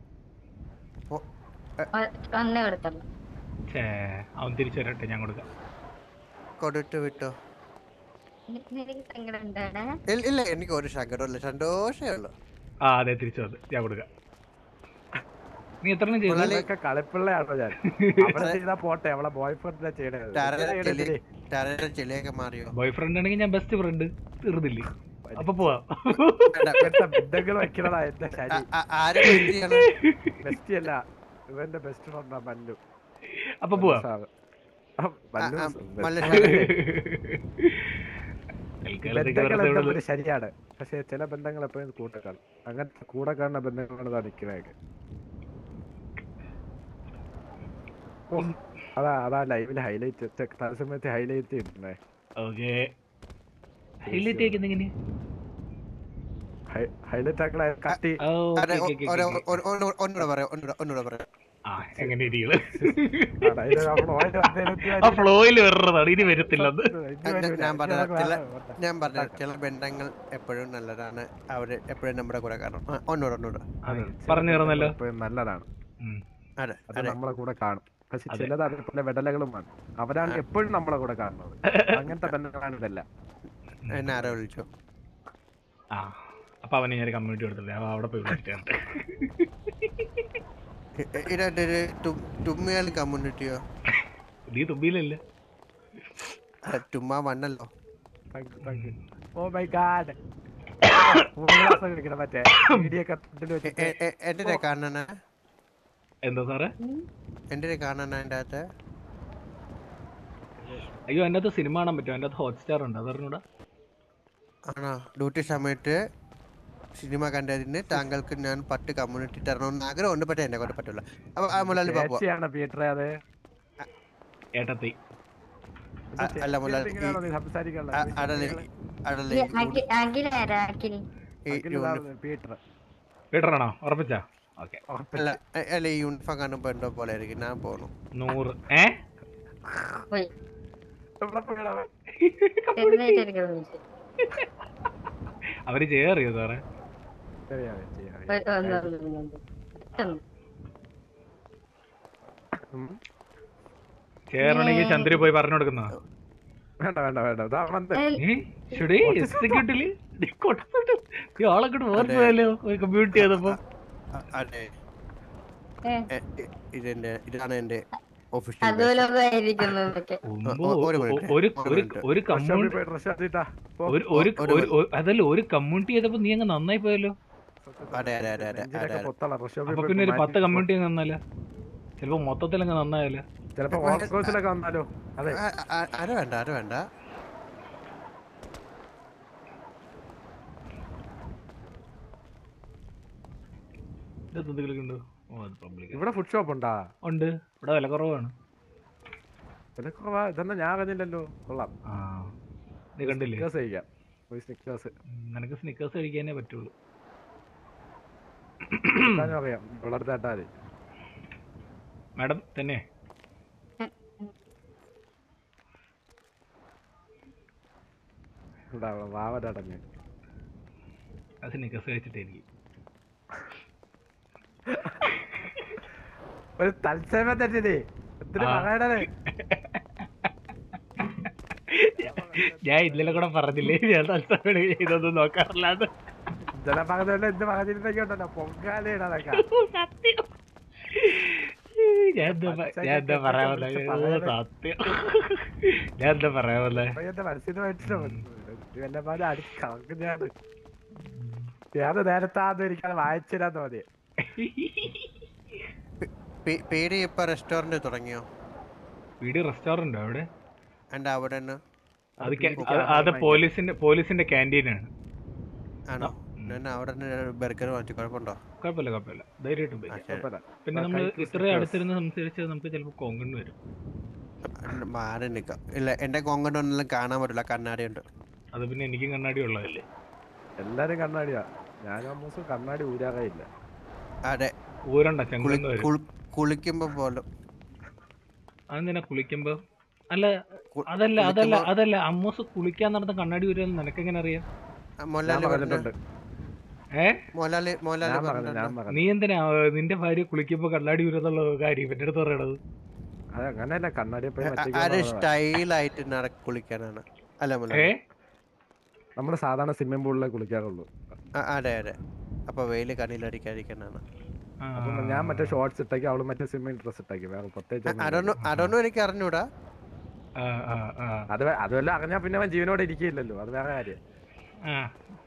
Speaker 6: ഒന്നേ കൊടുത്തുള്ളൂ
Speaker 2: ഛേ അവൻ തിരിച്ചു വരട്ടെ ഞാൻ കൊടുക്കാം
Speaker 5: കൊടുത്ത് വിട്ടോ
Speaker 6: നിനക്ക് സങ്കടം ഉണ്ടാടാ
Speaker 5: ഇല്ല ഇല്ല എനിക്ക് ഒരു സങ്കടമില്ല സന്തോഷമേ ഉള്ളൂ
Speaker 2: ആ അതെ തിരിച്ചു വന്നു ഞാൻ കൊടുക്കാം നീ എത്ര എണ്ണം ചെയ്തു
Speaker 5: മുതലാളി-
Speaker 4: ഇതൊക്കെ കളിപ്പിള്ളയാണോ ഞാൻ അവിടെ ചെയ്താ പോട്ടെ അവളെ ബോയ് ഫ്രണ്ടിനെ ചെയ്യണത്
Speaker 5: ടാരയുടെ
Speaker 4: ഇങ്ങനെ
Speaker 5: ചെളി
Speaker 4: ചെയ്യണതിന്
Speaker 5: ടാരയുടെ ചെളിയൊക്കെ മാറിയോ
Speaker 2: ബോയ് ഫ്രണ്ട് ആണെങ്കിൽ ഞാൻ ബെസ്റ്റ് ഫ്രണ്ട് തീർന്നില്ലേ അപ്പൊ പോവാം
Speaker 5: വേണ്ട,
Speaker 4: ഇങ്ങനത്തെ ബന്ധങ്ങൾ വെക്കണതാ എന്റെ ശരി
Speaker 5: ആ- ആ- ആരെ best ചെയ്യണം?
Speaker 4: ബെസ്റ്റ് അല്ല ഇവന്റെ ബെസ്റ്റ് ഫ്രണ്ടാ മല്ലു
Speaker 2: അപ്പൊ പോവാം
Speaker 4: സാറ്. ആ, മല്ലു
Speaker 5: ആ,
Speaker 4: best
Speaker 5: മല്ലു
Speaker 4: friend.
Speaker 2: തൽക്കാലത്തേക്ക്
Speaker 4: ബന്ധങ്ങൾ
Speaker 2: വെറുതെ
Speaker 4: എല്ലാം
Speaker 2: വിടുന്നു.
Speaker 4: ഒരു ശരിയാണ് പക്ഷെ ചില ബന്ധങ്ങൾ എപ്പോഴും കൂടെ കാണും അങ്ങനത്തെ കൂടെ കാണുന്ന ബന്ധങ്ങളാണ് ഇതാ നിൽക്കുന്നതൊക്കെ ഓ അതാ അതാ ലൈവിൽ ഹൈലൈറ്റ് തത്സമയത്ത് ഹൈലൈറ്റ് ചെയ്തിട്ടുണ്ടേ
Speaker 2: ഓക്കെ ഹൈലൈറ്റ് ആക്കുന്നത് എങ്ങനെ
Speaker 4: ഹൈലൈറ്റ് ആക്കളെ കട്ടി
Speaker 2: ഓ,
Speaker 5: അതെ,
Speaker 2: ഓക്കേ,
Speaker 5: ഒ-
Speaker 2: ഓക്കേ,
Speaker 5: ഒരു-
Speaker 2: ഓക്കേ, ഓക്കേ.
Speaker 5: ഒരു- ഒന്നു- ഒന്നുകൂടെ പറയാം ഒന്നുകൂടെ ഒന്നുകൂടെ പറയാം
Speaker 2: ആ എങ്ങനെ ഇരിക്കുന്നത്
Speaker 4: ആണ്. അതില് നമ്മൾ ഓരോ അദ്ദേഹത്തിന്
Speaker 2: ആ ഫ്ലോയിൽ വരുന്നതാണ് ഇനി വരത്തില്ലെന്ന്
Speaker 4: ഇത്
Speaker 5: ഞാൻ-
Speaker 4: വരൂല.
Speaker 5: ഞാൻ
Speaker 4: ഇത്
Speaker 5: പറഞ്ഞ
Speaker 4: നമുക്ക്
Speaker 5: ചില
Speaker 4: വേണ്ട.
Speaker 5: ഞാൻ പറഞ്ഞ ചില ബന്ധങ്ങൾ എപ്പോഴും നല്ലതാണ് അവര് എപ്പോഴും നമ്മുടെ കൂടെ കാണും ആ, ഒന്നുകൂടെ ഒന്നുകൂടെ
Speaker 2: അതെ,
Speaker 4: ചില
Speaker 2: പറഞ്ഞു തരുന്നല്ലോ
Speaker 4: എപ്പോഴും നല്ലതാണ്
Speaker 2: ഉം.
Speaker 5: അതെ
Speaker 4: അത്
Speaker 5: അതെ
Speaker 4: നമ്മളെ കൂടെ കാണും പക്ഷെ
Speaker 2: അതെ.
Speaker 4: ചിലത് അതേപോലെ വിടലകളും ആണ് അവരാണ് എപ്പോഴും നമ്മളെ കൂടെ കാണുന്നത് അങ്ങനത്തെ ബന്ധങ്ങളാണ് ഇതല്ല
Speaker 5: എന്നെ ആരോ വിളിച്ചു
Speaker 2: ആ അപ്പൊ അവനെ ഞാൻ കമ്മ്യൂണിറ്റി കൊടുത്തില്ലേ അവ അവിടെ പോയി വിളിച്ചിട്ടുണ്ട്
Speaker 5: ഇതിന്റെ ഒരു തു- തുമ്മിയാൽ കമ്മ്യൂണിറ്റിയോ
Speaker 2: നീ തുമ്പിയിലല്ലേ
Speaker 5: അല്ല, ചുമ്മാ മണ്ണല്ലോ
Speaker 4: ഓ മൈ ഗാഡ് മറ്റേ വീഡിയോ ഒക്കെ ഇതില്
Speaker 5: എ-
Speaker 4: വെച്ചിട്ട്
Speaker 5: എ- എ- എന്തിനാ കാണാനാ
Speaker 2: എന്താ സാറേ
Speaker 5: എന്തിനാ കാണാനാ അതിന്റെ അകത്ത്
Speaker 2: അയ്യോ അതിൻ്റെ അകത്ത് സിനിമ കാണാൻ പറ്റും അതിൻ്റെ അകത്ത് ഹോട്ട്സ്റ്റാർ ഉണ്ട് അതറിഞ്ഞൂടാ
Speaker 5: ആണോ ഡ്യൂട്ടി സമയത്ത് സിനിമ കണ്ടതിന് താങ്കൾക്ക് ഞാൻ പത്ത് കമ്മ്യൂണിറ്റി തരണമെന്ന് ആഗ്രഹമുണ്ട് പക്ഷേ എന്നെ കൊണ്ട് പറ്റില്ല അപ്പൊ ആ മുലാലി ബാബു
Speaker 4: ചേച്ചിയാണ് പീറ്ററെ അത്
Speaker 2: ഏട്ടത്തി
Speaker 5: അ- അല്ല മുലാലി ഈ-
Speaker 4: ഇങ്ങനെയാണോ നീ സംസാരിക്കാനുള്ളത്?
Speaker 5: അ- അടലെ അടലെ
Speaker 6: അഖിലാരാ അഖില്
Speaker 5: ഈ
Speaker 4: അഖിൽ
Speaker 5: യൂണി-
Speaker 4: ഇതാണ് പീറ്റർ
Speaker 2: പീറ്ററാണോ ഉറപ്പിച്ചാ ഓക്കെ
Speaker 5: അല്ല അ- അല്ല ഈ യൂണിഫോം കാണുമ്പോ എന്തോ പോലെ ആയിരിക്കും ഞാൻ പോണു
Speaker 2: നൂറ് ഏ
Speaker 6: പോയി
Speaker 4: ഇവിടെ പോയടാ.
Speaker 6: ചെറുതായിട്ട് എനിക്ക് തോന്നിച്ചു
Speaker 2: അവര് ചേറിയോ സാറേ
Speaker 4: ശരിയാ, ശരിയാ. ഉം.
Speaker 2: ചേരണമെങ്കിൽ ചന്ദ്രി പോയി പറഞ്ഞു കൊടുക്കുന്ന
Speaker 4: വേണ്ട വേണ്ട വേണ്ട ഇതാ വന്ന്.
Speaker 2: എക്സിക്യൂട്ടീവ് ആളെ കൂടെ ഓർമ്മയല്ലോ കമ്മ്യൂണിറ്റി ചെയ്തപ്പോ
Speaker 5: അ- അതെ
Speaker 6: ഏ.
Speaker 5: എ- ഇ- ഇതെന്റെ ഇതാണ് എന്റെ ഒഫീഷ്യൽ
Speaker 6: അതുപോലൊക്കെ ആയിരിക്കുന്നതൊക്കെ
Speaker 2: ഒമ്പോ,
Speaker 5: ഒ- ഒരു
Speaker 2: ഒ-
Speaker 5: minute,
Speaker 2: ഒരു
Speaker 5: ഒരു
Speaker 2: ഒരു
Speaker 5: minute.
Speaker 2: ഒരു
Speaker 4: ഡ്രസ്സ് ഷോപ്പിൽ
Speaker 2: കമ്മ്യൂണിറ്റി
Speaker 4: പോയി ഡ്രസ്സ് എടുത്തിട്ടാ. പോ.
Speaker 2: ഒരു ഒരു
Speaker 5: ഒരു
Speaker 2: ഒരു- ഒരു- അതല്ല ഒരു കമ്മ്യൂണിറ്റി ചെയ്തപ്പോ നീ അങ്ങ് നന്നായി പോയല്ലോ
Speaker 5: അതെ അതെ അതെ അതെ
Speaker 4: നെഞ്ചിലൊക്കെ
Speaker 5: അതെ
Speaker 4: പൊത്തള. ഡ്രസ്സ് ഷോപ്പിൽ
Speaker 2: അപ്പൊ
Speaker 4: പോയി
Speaker 2: പിന്നെ ഒരു
Speaker 4: മാറ്റി
Speaker 2: പത്ത്
Speaker 4: പോ.
Speaker 2: കമ്മ്യൂണിറ്റി അങ്ങ് നന്നല്ല ചിലപ്പോ മൊത്തത്തിൽ അങ്ങ് നന്നായല്ലോ
Speaker 4: ചിലപ്പോ ഓഫീസിലൊക്കെ വന്നാലോ അതെ
Speaker 5: ആ- ആ- അര വേണ്ട അര വേണ്ട
Speaker 2: ഇത് എന്തെങ്കിലും ഉണ്ടോ ഓ അത് പബ്ലിക്
Speaker 4: ഇവിടെ ഫുഡ് ഷോപ്പ് ഉണ്ടാ
Speaker 2: ഉണ്ട് ഇവിടെ വില കുറവാണ്
Speaker 4: വിലക്കുറവാ ഇതൊന്നും ഞാൻ അറിഞ്ഞില്ലല്ലോ കൊള്ളാം
Speaker 2: ആ നീ കണ്ടില്ലേ
Speaker 4: സ്നിക്കേഴ്സ് കഴിക്കാം പോയി സ്നിക്കേഴ്സ്
Speaker 2: ഉം, നിനക്ക് സ്നിക്കേഴ്സ് കഴിക്കാനേ പറ്റുള്ളൂ
Speaker 4: അറിയാം വളർത്താട്ടാ മതി
Speaker 2: മാഡം തന്നെ
Speaker 4: ഇവിടെ വാവടഞ്ഞ്
Speaker 2: അത് സ്നിക്കേഴ്സ് കഴിച്ചിട്ടായിരിക്കും
Speaker 4: ഒരു തത്സമയ തെറ്റില്ലേ ഒത്തിരി
Speaker 2: ആ.
Speaker 4: പറയണത്
Speaker 2: ഞാൻ ഇന്നലെ കൂടെ പറഞ്ഞില്ലേ ഞാൻ തത്സമയം ചെയ്തൊന്നും നോക്കാറില്ലാന്ന്
Speaker 4: ചില പറഞ്ഞല്ലോ എന്ത് പറഞ്ഞിരുന്നെങ്കിണ്ടല്ലോ പൊങ്കാലയിടാതൊക്കെ
Speaker 2: സത്യം ഞാൻ എന്താ പ- ഞാൻ എന്താ പറയാൻ വന്നത് ഓ, സത്യം ഞാൻ എന്താ പറയാൻ വന്നത്
Speaker 4: അപ്പൊ എന്റെ മനസ്സിന് വേണ്ടിട്ടോ വല്ല പോലെ അടിച്ച് കളഞ്ഞാണ് ഞാൻ നേരത്തെ ആദ്യം എനിക്കത് വായിച്ചില്ലാന്ന് മതി
Speaker 5: പേ- പേര് ഇപ്പൊ റെസ്റ്റോറന്റ് തുടങ്ങിയോ
Speaker 2: വീട് റെസ്റ്റോറന്റ് അവിടെ
Speaker 5: എന്റെ അവിടെ തന്നെ
Speaker 2: അത് ca- അത് അത് പോലീസിന്റെ പോലീസിന്റെ ക്യാൻറ്റീനാണ്
Speaker 5: ആണോ ഞാൻ അവിടെ ബർഗർ വാങ്ങിച്ചു കുഴപ്പമുണ്ടോ
Speaker 2: കുഴപ്പമില്ല കുഴപ്പമില്ല ധൈര്യമായിട്ടും
Speaker 5: ആ,
Speaker 2: പോയി
Speaker 5: ശരി.
Speaker 4: കുഴപ്പമില്ല.
Speaker 2: പിന്നെ
Speaker 4: ആ,
Speaker 2: നമ്മൾ
Speaker 4: കഴിക്കൂ,
Speaker 2: ഇത്രയും
Speaker 4: snickers.
Speaker 2: അടുത്തിരുന്ന് സംസാരിച്ച് നമുക്ക് ചിലപ്പോൾ കൊങ്കണ് വരും
Speaker 5: അല്ല, മാറി നിക്കാം ഇല്ല എന്റെ കൊങ്ങണ്ടൊന്നും കാണാൻ പറ്റില്ല കണ്ണാടി ഉണ്ട്
Speaker 2: അത് പിന്നെ എനിക്കും കണ്ണാടി ഉള്ളതല്ലേ
Speaker 4: എല്ലാരും കണ്ണാടിയാ ഞാൻ അമ്മൂസ് കണ്ണാടി ഊരാകയില്ല
Speaker 5: അതെ
Speaker 2: ഊരണ്ട
Speaker 5: കുളി-
Speaker 2: ചെങ്കന്ന് വരും
Speaker 5: കുളി- കുളിക്കുമ്പോ പോലും
Speaker 2: അതെന്തിനാ കുളിക്കുമ്പോ അല്ല
Speaker 5: കു-
Speaker 2: അതല്ല അതല്ല
Speaker 5: കുളിക്കുമ്പോ-
Speaker 2: അതല്ല അമ്മൂസ് കുളിക്കാൻ നടന്ന കണ്ണാടി വരുമെന്ന് നിനക്കെങ്ങനെ അറിയാം
Speaker 5: ആ,
Speaker 4: ഞാൻ
Speaker 5: മൊലാലി
Speaker 4: പറഞ്ഞിട്ടുണ്ട്
Speaker 5: പറഞ്ഞു
Speaker 2: ഏ
Speaker 5: മൊലാലി മൊലാലി
Speaker 4: ഞാൻ പറഞ്ഞു ഞാൻ
Speaker 5: പറഞ്ഞിട്ടുണ്ട്
Speaker 4: പറഞ്ഞു
Speaker 2: നീ എന്തിനാ ആ, നിന്റെ ഭാര്യ കുളിക്കുമ്പോ കണ്ണാടി വരുന്നുള്ള കാര്യം എന്റെ അടുത്ത് പറയണത്
Speaker 4: അത് അങ്ങനെയല്ല കണ്ണാടിയെ പോയി
Speaker 5: ആ- ആര് സ്റ്റൈലായിട്ട് നട കുളിക്കാനാണ് അല്ല
Speaker 2: ഏ
Speaker 5: മൊലാലി
Speaker 4: നമ്മൾ സാധാരണ സ്വിമ്മിംഗ് പൂളിലെ കുളിക്കാറുള്ളൂ
Speaker 5: ആ, അതെ അതെ അപ്പൊ വെയില് കണ്ണിലടിക്കാതിരിക്കാനാണ്
Speaker 2: ആ,
Speaker 4: അപ്പൊ ഞാൻ മറ്റേ ഷോർട്സ് ഇട്ടേക്ക് അവള് മറ്റേ സ്വിമ്മിംഗ് ഡ്രസ് ഇട്ടേക്ക് വേറെ പ്രത്യേകിച്ച് ഒന്നും
Speaker 5: അതൊന്നും
Speaker 4: ഇല്ല.
Speaker 5: അതൊന്നും എനിക്ക് അറിഞ്ഞൂടാ
Speaker 2: ആ, ആ, ആ,
Speaker 4: അത് വേ- അതുമല്ല അറിഞ്ഞാ പിന്നെ അവൻ ജീവനോടെ ഇരിക്കില്ലല്ലോ അത് വേറെ കാര്യം
Speaker 2: ആ.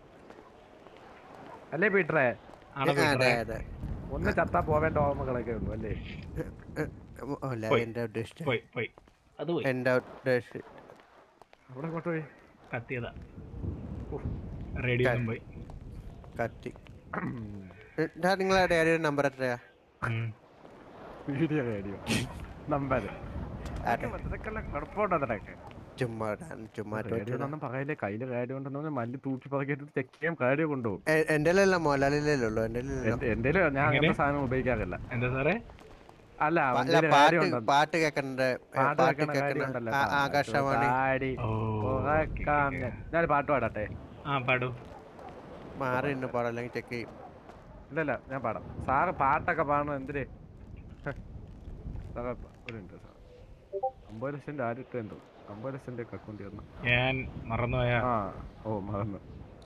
Speaker 4: അല്ലേ പീറ്ററെ
Speaker 2: ആണോ
Speaker 5: അതെ
Speaker 2: പീറ്ററേ?
Speaker 5: അതെ
Speaker 4: ഒന്ന് ചത്താ പോവേണ്ട ഓർമ്മകളൊക്കെ ഉള്ളൂ അല്ലേ
Speaker 5: അല്ല
Speaker 2: പോയി.
Speaker 5: എന്റെ ഉദ്ദേശിച്ച
Speaker 2: പോയി പോയി അത് പോയി
Speaker 5: എന്റെ ഉദ്ദേശ
Speaker 4: അവിടെ അങ്ങോട്ട് പോയി
Speaker 2: കത്തിയതാ റേഡിയോ ഒന്നും പോയി
Speaker 5: കത്തി ഞാൻ നിങ്ങളെ ഡയറിയുടെ നമ്പർ എത്രയാ
Speaker 2: ഉം.
Speaker 4: വീഡിയോ റേഡിയോ നമ്പർ
Speaker 5: അതെ
Speaker 4: കുഴപ്പമുണ്ടോ അതിനൊക്കെ
Speaker 5: ചുമ്മാ ഇടാൻ, ചുമ്മാ
Speaker 4: റേഡിയോ ഒന്നും പറയില്ലേ കയ്യില് റേഡിയോ ഉണ്ടെന്ന് മല്ലി തൂക്കി പറക്കിട്ട് ചെക്ക് ചെയ്യാൻ റേഡിയോ കൊണ്ടുപോകും
Speaker 5: എന്റെ അല്ല മൊലാലിലല്ലോ എന്റെ
Speaker 4: എന്റെ ഞാൻ അങ്ങനത്തെ സാധനം ഉപയോഗിക്കാറില്ല
Speaker 2: എന്താ സാറേ
Speaker 4: അല്ല
Speaker 5: അല്ല
Speaker 4: വണ്ടിയില് radio
Speaker 5: പാട്ട്
Speaker 4: ഉണ്ടെന്ന്.
Speaker 5: പാട്ട് കേക്കണ്ട
Speaker 4: പാട്ട്
Speaker 5: പാട്ട്
Speaker 4: വെക്കണ radio
Speaker 5: കേക്കണ
Speaker 4: ഉണ്ടല്ലോ
Speaker 5: ആ-
Speaker 4: സാധനം.
Speaker 5: ആകാശവാണി
Speaker 4: ചുവടാടി
Speaker 2: ഓ
Speaker 4: ഉറക്കാം ഞാൻ. ഞാനൊരു പാട്ട് പാടട്ടെ
Speaker 2: ആ പാടൂ
Speaker 5: മാറി ഇന്ന് പാടല്ലെങ്കിൽ ചെക്ക് ചെയ്യും
Speaker 4: ഇല്ലല്ല ഞാൻ പാടാം സാറ് പാട്ടൊക്കെ പാടണം എന്തിന് ഹ്. സാറേ ഒരു മിനിറ്റ് സാർ അമ്പത് ലക്ഷം ആരും ഇട്ടോ അമ്പത് ലക്ഷം അക്കൗണ്ട് തരണം
Speaker 2: ഞാൻ മറന്നുപോയ
Speaker 4: ആ ഓ മറന്നു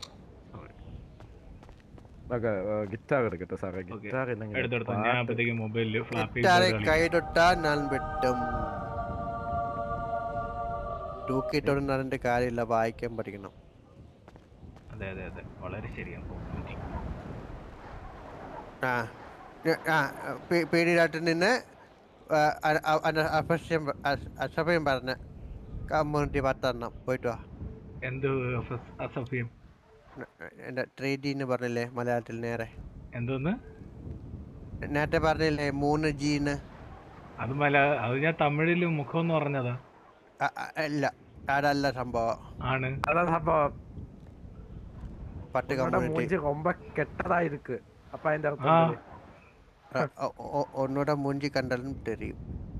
Speaker 4: ഗിറ്റാർ എടുക്കട്ടെ സാറേ ഗിറ്റാർ
Speaker 2: എടുത്തെടുത്തു ഞാൻ അപ്പഴത്തേക്ക് മൊബൈലില് ഫ്ലാപ്പി
Speaker 5: ഇട്ടാരെ കൈതൊട്ടാ ഞാൻ വെട്ടും തൂക്കിയിട്ടൊന്നും നടന്നിട്ട് കാര്യമില്ല വായിക്കാൻ പഠിക്കണം
Speaker 2: അതെ അതെ അതെ വളരെ ശരിയാണ് പോപ്പുലറ്റി.
Speaker 5: ആ ഞ- ആ പേ- പേടിയിലായിട്ട് നിന്ന് ആ, അ- അ- അന- അപശ്യം അ- അസഭ്യം പറഞ്ഞ കമ്മ്യൂണിറ്റി പത്തെണ്ണം പോയിട്ട് വാ
Speaker 2: എന്ത് അസ- അസഭ്യം
Speaker 5: എൻ്റെ ത്രീ ഡി എന്ന് പറഞ്ഞില്ലേ മലയാളത്തിൽ നേരെ
Speaker 2: എന്തോന്ന്
Speaker 5: നേരത്തെ പറഞ്ഞില്ലേ മൂന്ന് ജീന്ന്
Speaker 2: അത് മല അത് ഞാൻ തമിഴില് മുഖം എന്ന് പറഞ്ഞതാ
Speaker 5: അല്ല അതല്ല സംഭവം
Speaker 2: ആണ്
Speaker 4: அதான் സംഭവം
Speaker 5: പട്ട്
Speaker 4: உன்னோட
Speaker 5: കമ്മ്യൂണിറ്റി
Speaker 4: மூஞ்சி ரொம்ப கெட்டதா இருக்கு அப்ப இந்த
Speaker 2: ആ
Speaker 4: அர்த்தம்
Speaker 5: ഒന്നൂടെ മൂഞ്ചി കണ്ടാലും തെരിയും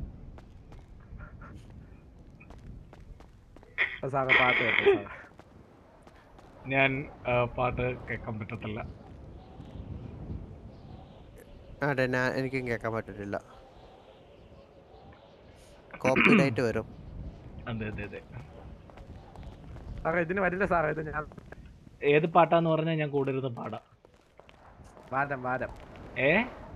Speaker 4: സാറ പാട്ട് കേട്ടോ സാറേ
Speaker 2: ഞാൻ ആ, പാട്ട് കേൾക്കാൻ പറ്റത്തില്ല
Speaker 5: അതെ ഞാൻ എനിക്കും കേൾക്കാൻ പറ്റത്തില്ല കോപ്പിറൈറ്റ് വരും
Speaker 2: അതെ അതെ അതെ
Speaker 4: സാറേ ഇതിന് വരില്ല സാറേ ഇത് ഞാൻ
Speaker 2: ഏത് പാട്ടാന്ന് പറഞ്ഞാൽ ഞാൻ കൂടെ ഇരുന്ന് പാടാം
Speaker 4: വാരം വാരം
Speaker 2: ഏ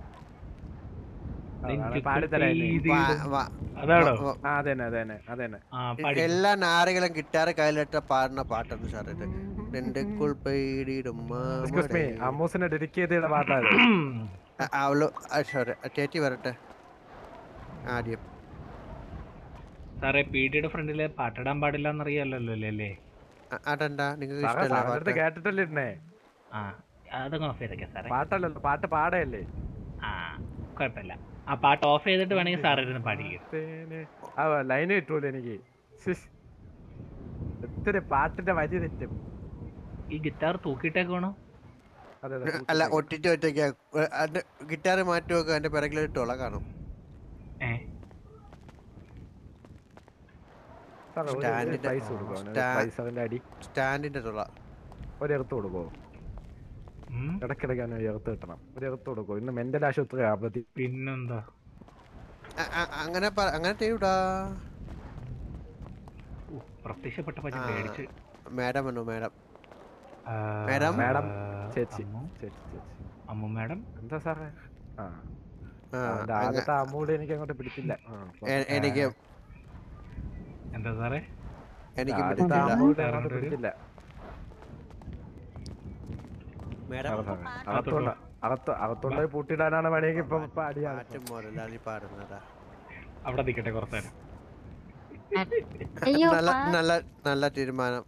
Speaker 4: ആ,
Speaker 2: നെഞ്ചു
Speaker 4: പാടിത്തരാം ഇനി.
Speaker 2: കൊത്തി
Speaker 5: വാ-
Speaker 2: ഇത്
Speaker 5: വാ-
Speaker 2: അതാണോ
Speaker 5: വാ-
Speaker 4: ആ അതന്നെ അതന്നെ അതന്നെ
Speaker 2: ആ പാടി
Speaker 5: എല്ലാ നാറികളും ഗിറ്റാർ കയ്യിലിട്ട് പാടുന്ന പാട്ടാണ് സാർ ഇത് നെണ്ടുക്കുൾ പെയ്തിടും
Speaker 4: എക്സ്ക്യൂസ് മീ
Speaker 5: മാമഴ.
Speaker 4: അമ്മൂസിനെ ഡെഡിക്കേറ്റ് ചെയ്ത പാട്ടാണ്
Speaker 5: അ- അവള് സോറി ചേച്ചി വരട്ടെ ആദ്യം
Speaker 2: സാറേ പി ഡിയുടെ ഫ്രണ്ടില് പാട്ടിടാൻ പാടില്ല എന്നറിയാലല്ലോ അല്ലേ
Speaker 5: അ- അതെന്താ നിങ്ങൾക്ക്
Speaker 4: സാറേ
Speaker 5: ഇഷ്ടമല്ല
Speaker 4: സാറിന്റെ അടുത്ത്
Speaker 5: പാട്ട്
Speaker 4: കേട്ടിട്ടല്ലേ ഇടണേ
Speaker 2: ആ അതങ്ങ് ഓഫ് ചെയ്തേക്കാം സാറേ
Speaker 4: പാട്ടല്ലല്ലോ പാട്ട് പാടയല്ലേ
Speaker 2: ആ കുഴപ്പമില്ല ആ പാട്ട് ഓഫ് ചെയ്തിട്ട് വേണമെങ്കിൽ സാർ ഇരുന്ന് പാടിക്കും
Speaker 4: തേനെ. ആ ലൈൻ കിട്ടൂല എനിക്ക് ശ്ശിഷ്. എത്ര പാട്ടിന്റെ വരി തെറ്റും
Speaker 2: ഈ ഗിറ്റാർ തൂക്കിയിട്ടേക്കണോ
Speaker 4: അതെ അതെ
Speaker 5: അല്ല ഒട്ടിച്ച് ഒറ്റയ്ക്ക് അത് ഗിറ്റാർ മാറ്റി വെക്കുക അതിന്റെ പിറകിലൊരു തുള കാണും
Speaker 2: ഏ
Speaker 4: സാറേ, ഒരു- ഒരു
Speaker 5: സ്റ്റാൻഡിന്റെ-
Speaker 4: പൈസ കൊടുക്കുമോ അവന്? ഒരു
Speaker 5: സ്റ്റാ-
Speaker 4: പൈസ അവന്റെ അടി
Speaker 5: സ്റ്റാൻഡിന്റെ തുള
Speaker 4: ഒരെടുത്ത് കൊടുക്കുമോ
Speaker 2: ഉം,
Speaker 4: ഇടയ്ക്കിടയ്ക്ക് അവന് എഴുത്ത് കിട്ടണം ഒരു എഴുത്ത് കൊടുക്കുമോ ഇന്ന് മെന്റൽ ആശുപത്രി ആപത്തി
Speaker 2: പിന്നെന്താ
Speaker 5: അ- അ- അങ്ങനെ പറ- അങ്ങനെ ചെയ്യൂടാ
Speaker 2: ഉ, പ്രത്യക്ഷപ്പെട്ട പറ്റി
Speaker 5: ആ.
Speaker 2: പേടിച്ച്
Speaker 5: മാഡം വന്നു മാഡം
Speaker 2: ആ,
Speaker 5: മാഡം?
Speaker 4: മാഡം
Speaker 2: ആ,
Speaker 4: ചേച്ചി
Speaker 2: അമ്മു,
Speaker 4: ചേച്ചി ചേച്ചി
Speaker 2: അമ്മു മാഡം
Speaker 4: എന്താ സാറേ ആ
Speaker 5: ആ,
Speaker 4: അവന്റെ
Speaker 5: അങ്ങ-
Speaker 4: ആദ്യത്തെ അമ്മൂടെ എനിക്ക് അങ്ങോട്ട് പിടിച്ചില്ല ആ, അപ്പം
Speaker 5: എ- എനിക്ക്
Speaker 2: എന്താ സാറേ
Speaker 5: എനിക്ക്
Speaker 4: ആദ്യത്തെ
Speaker 5: പിടിച്ചില്ല
Speaker 4: അമ്മൂടെ
Speaker 2: സാറിന്റെ
Speaker 4: അങ്ങോട്ട്
Speaker 2: ഒരു-
Speaker 4: പിടിച്ചില്ല
Speaker 5: മാഡം
Speaker 4: സാറേ, സാറേ. അകത്തുള്ള അകത്ത് അകത്തുള്ള പൂട്ടിയിടാനാണ് വേണമെങ്കിൽ ഇപ്പൊ ഇപ്പൊ അടിയാണ്
Speaker 5: പാട്ട് മുതലാളി പാടുന്നതാ
Speaker 2: അവിടെ നിൽക്കട്ടെ കുറച്ച് നേരം
Speaker 6: അയ്യോ
Speaker 5: നല്ല
Speaker 6: പാ-
Speaker 5: നല്ല നല്ല തീരുമാനം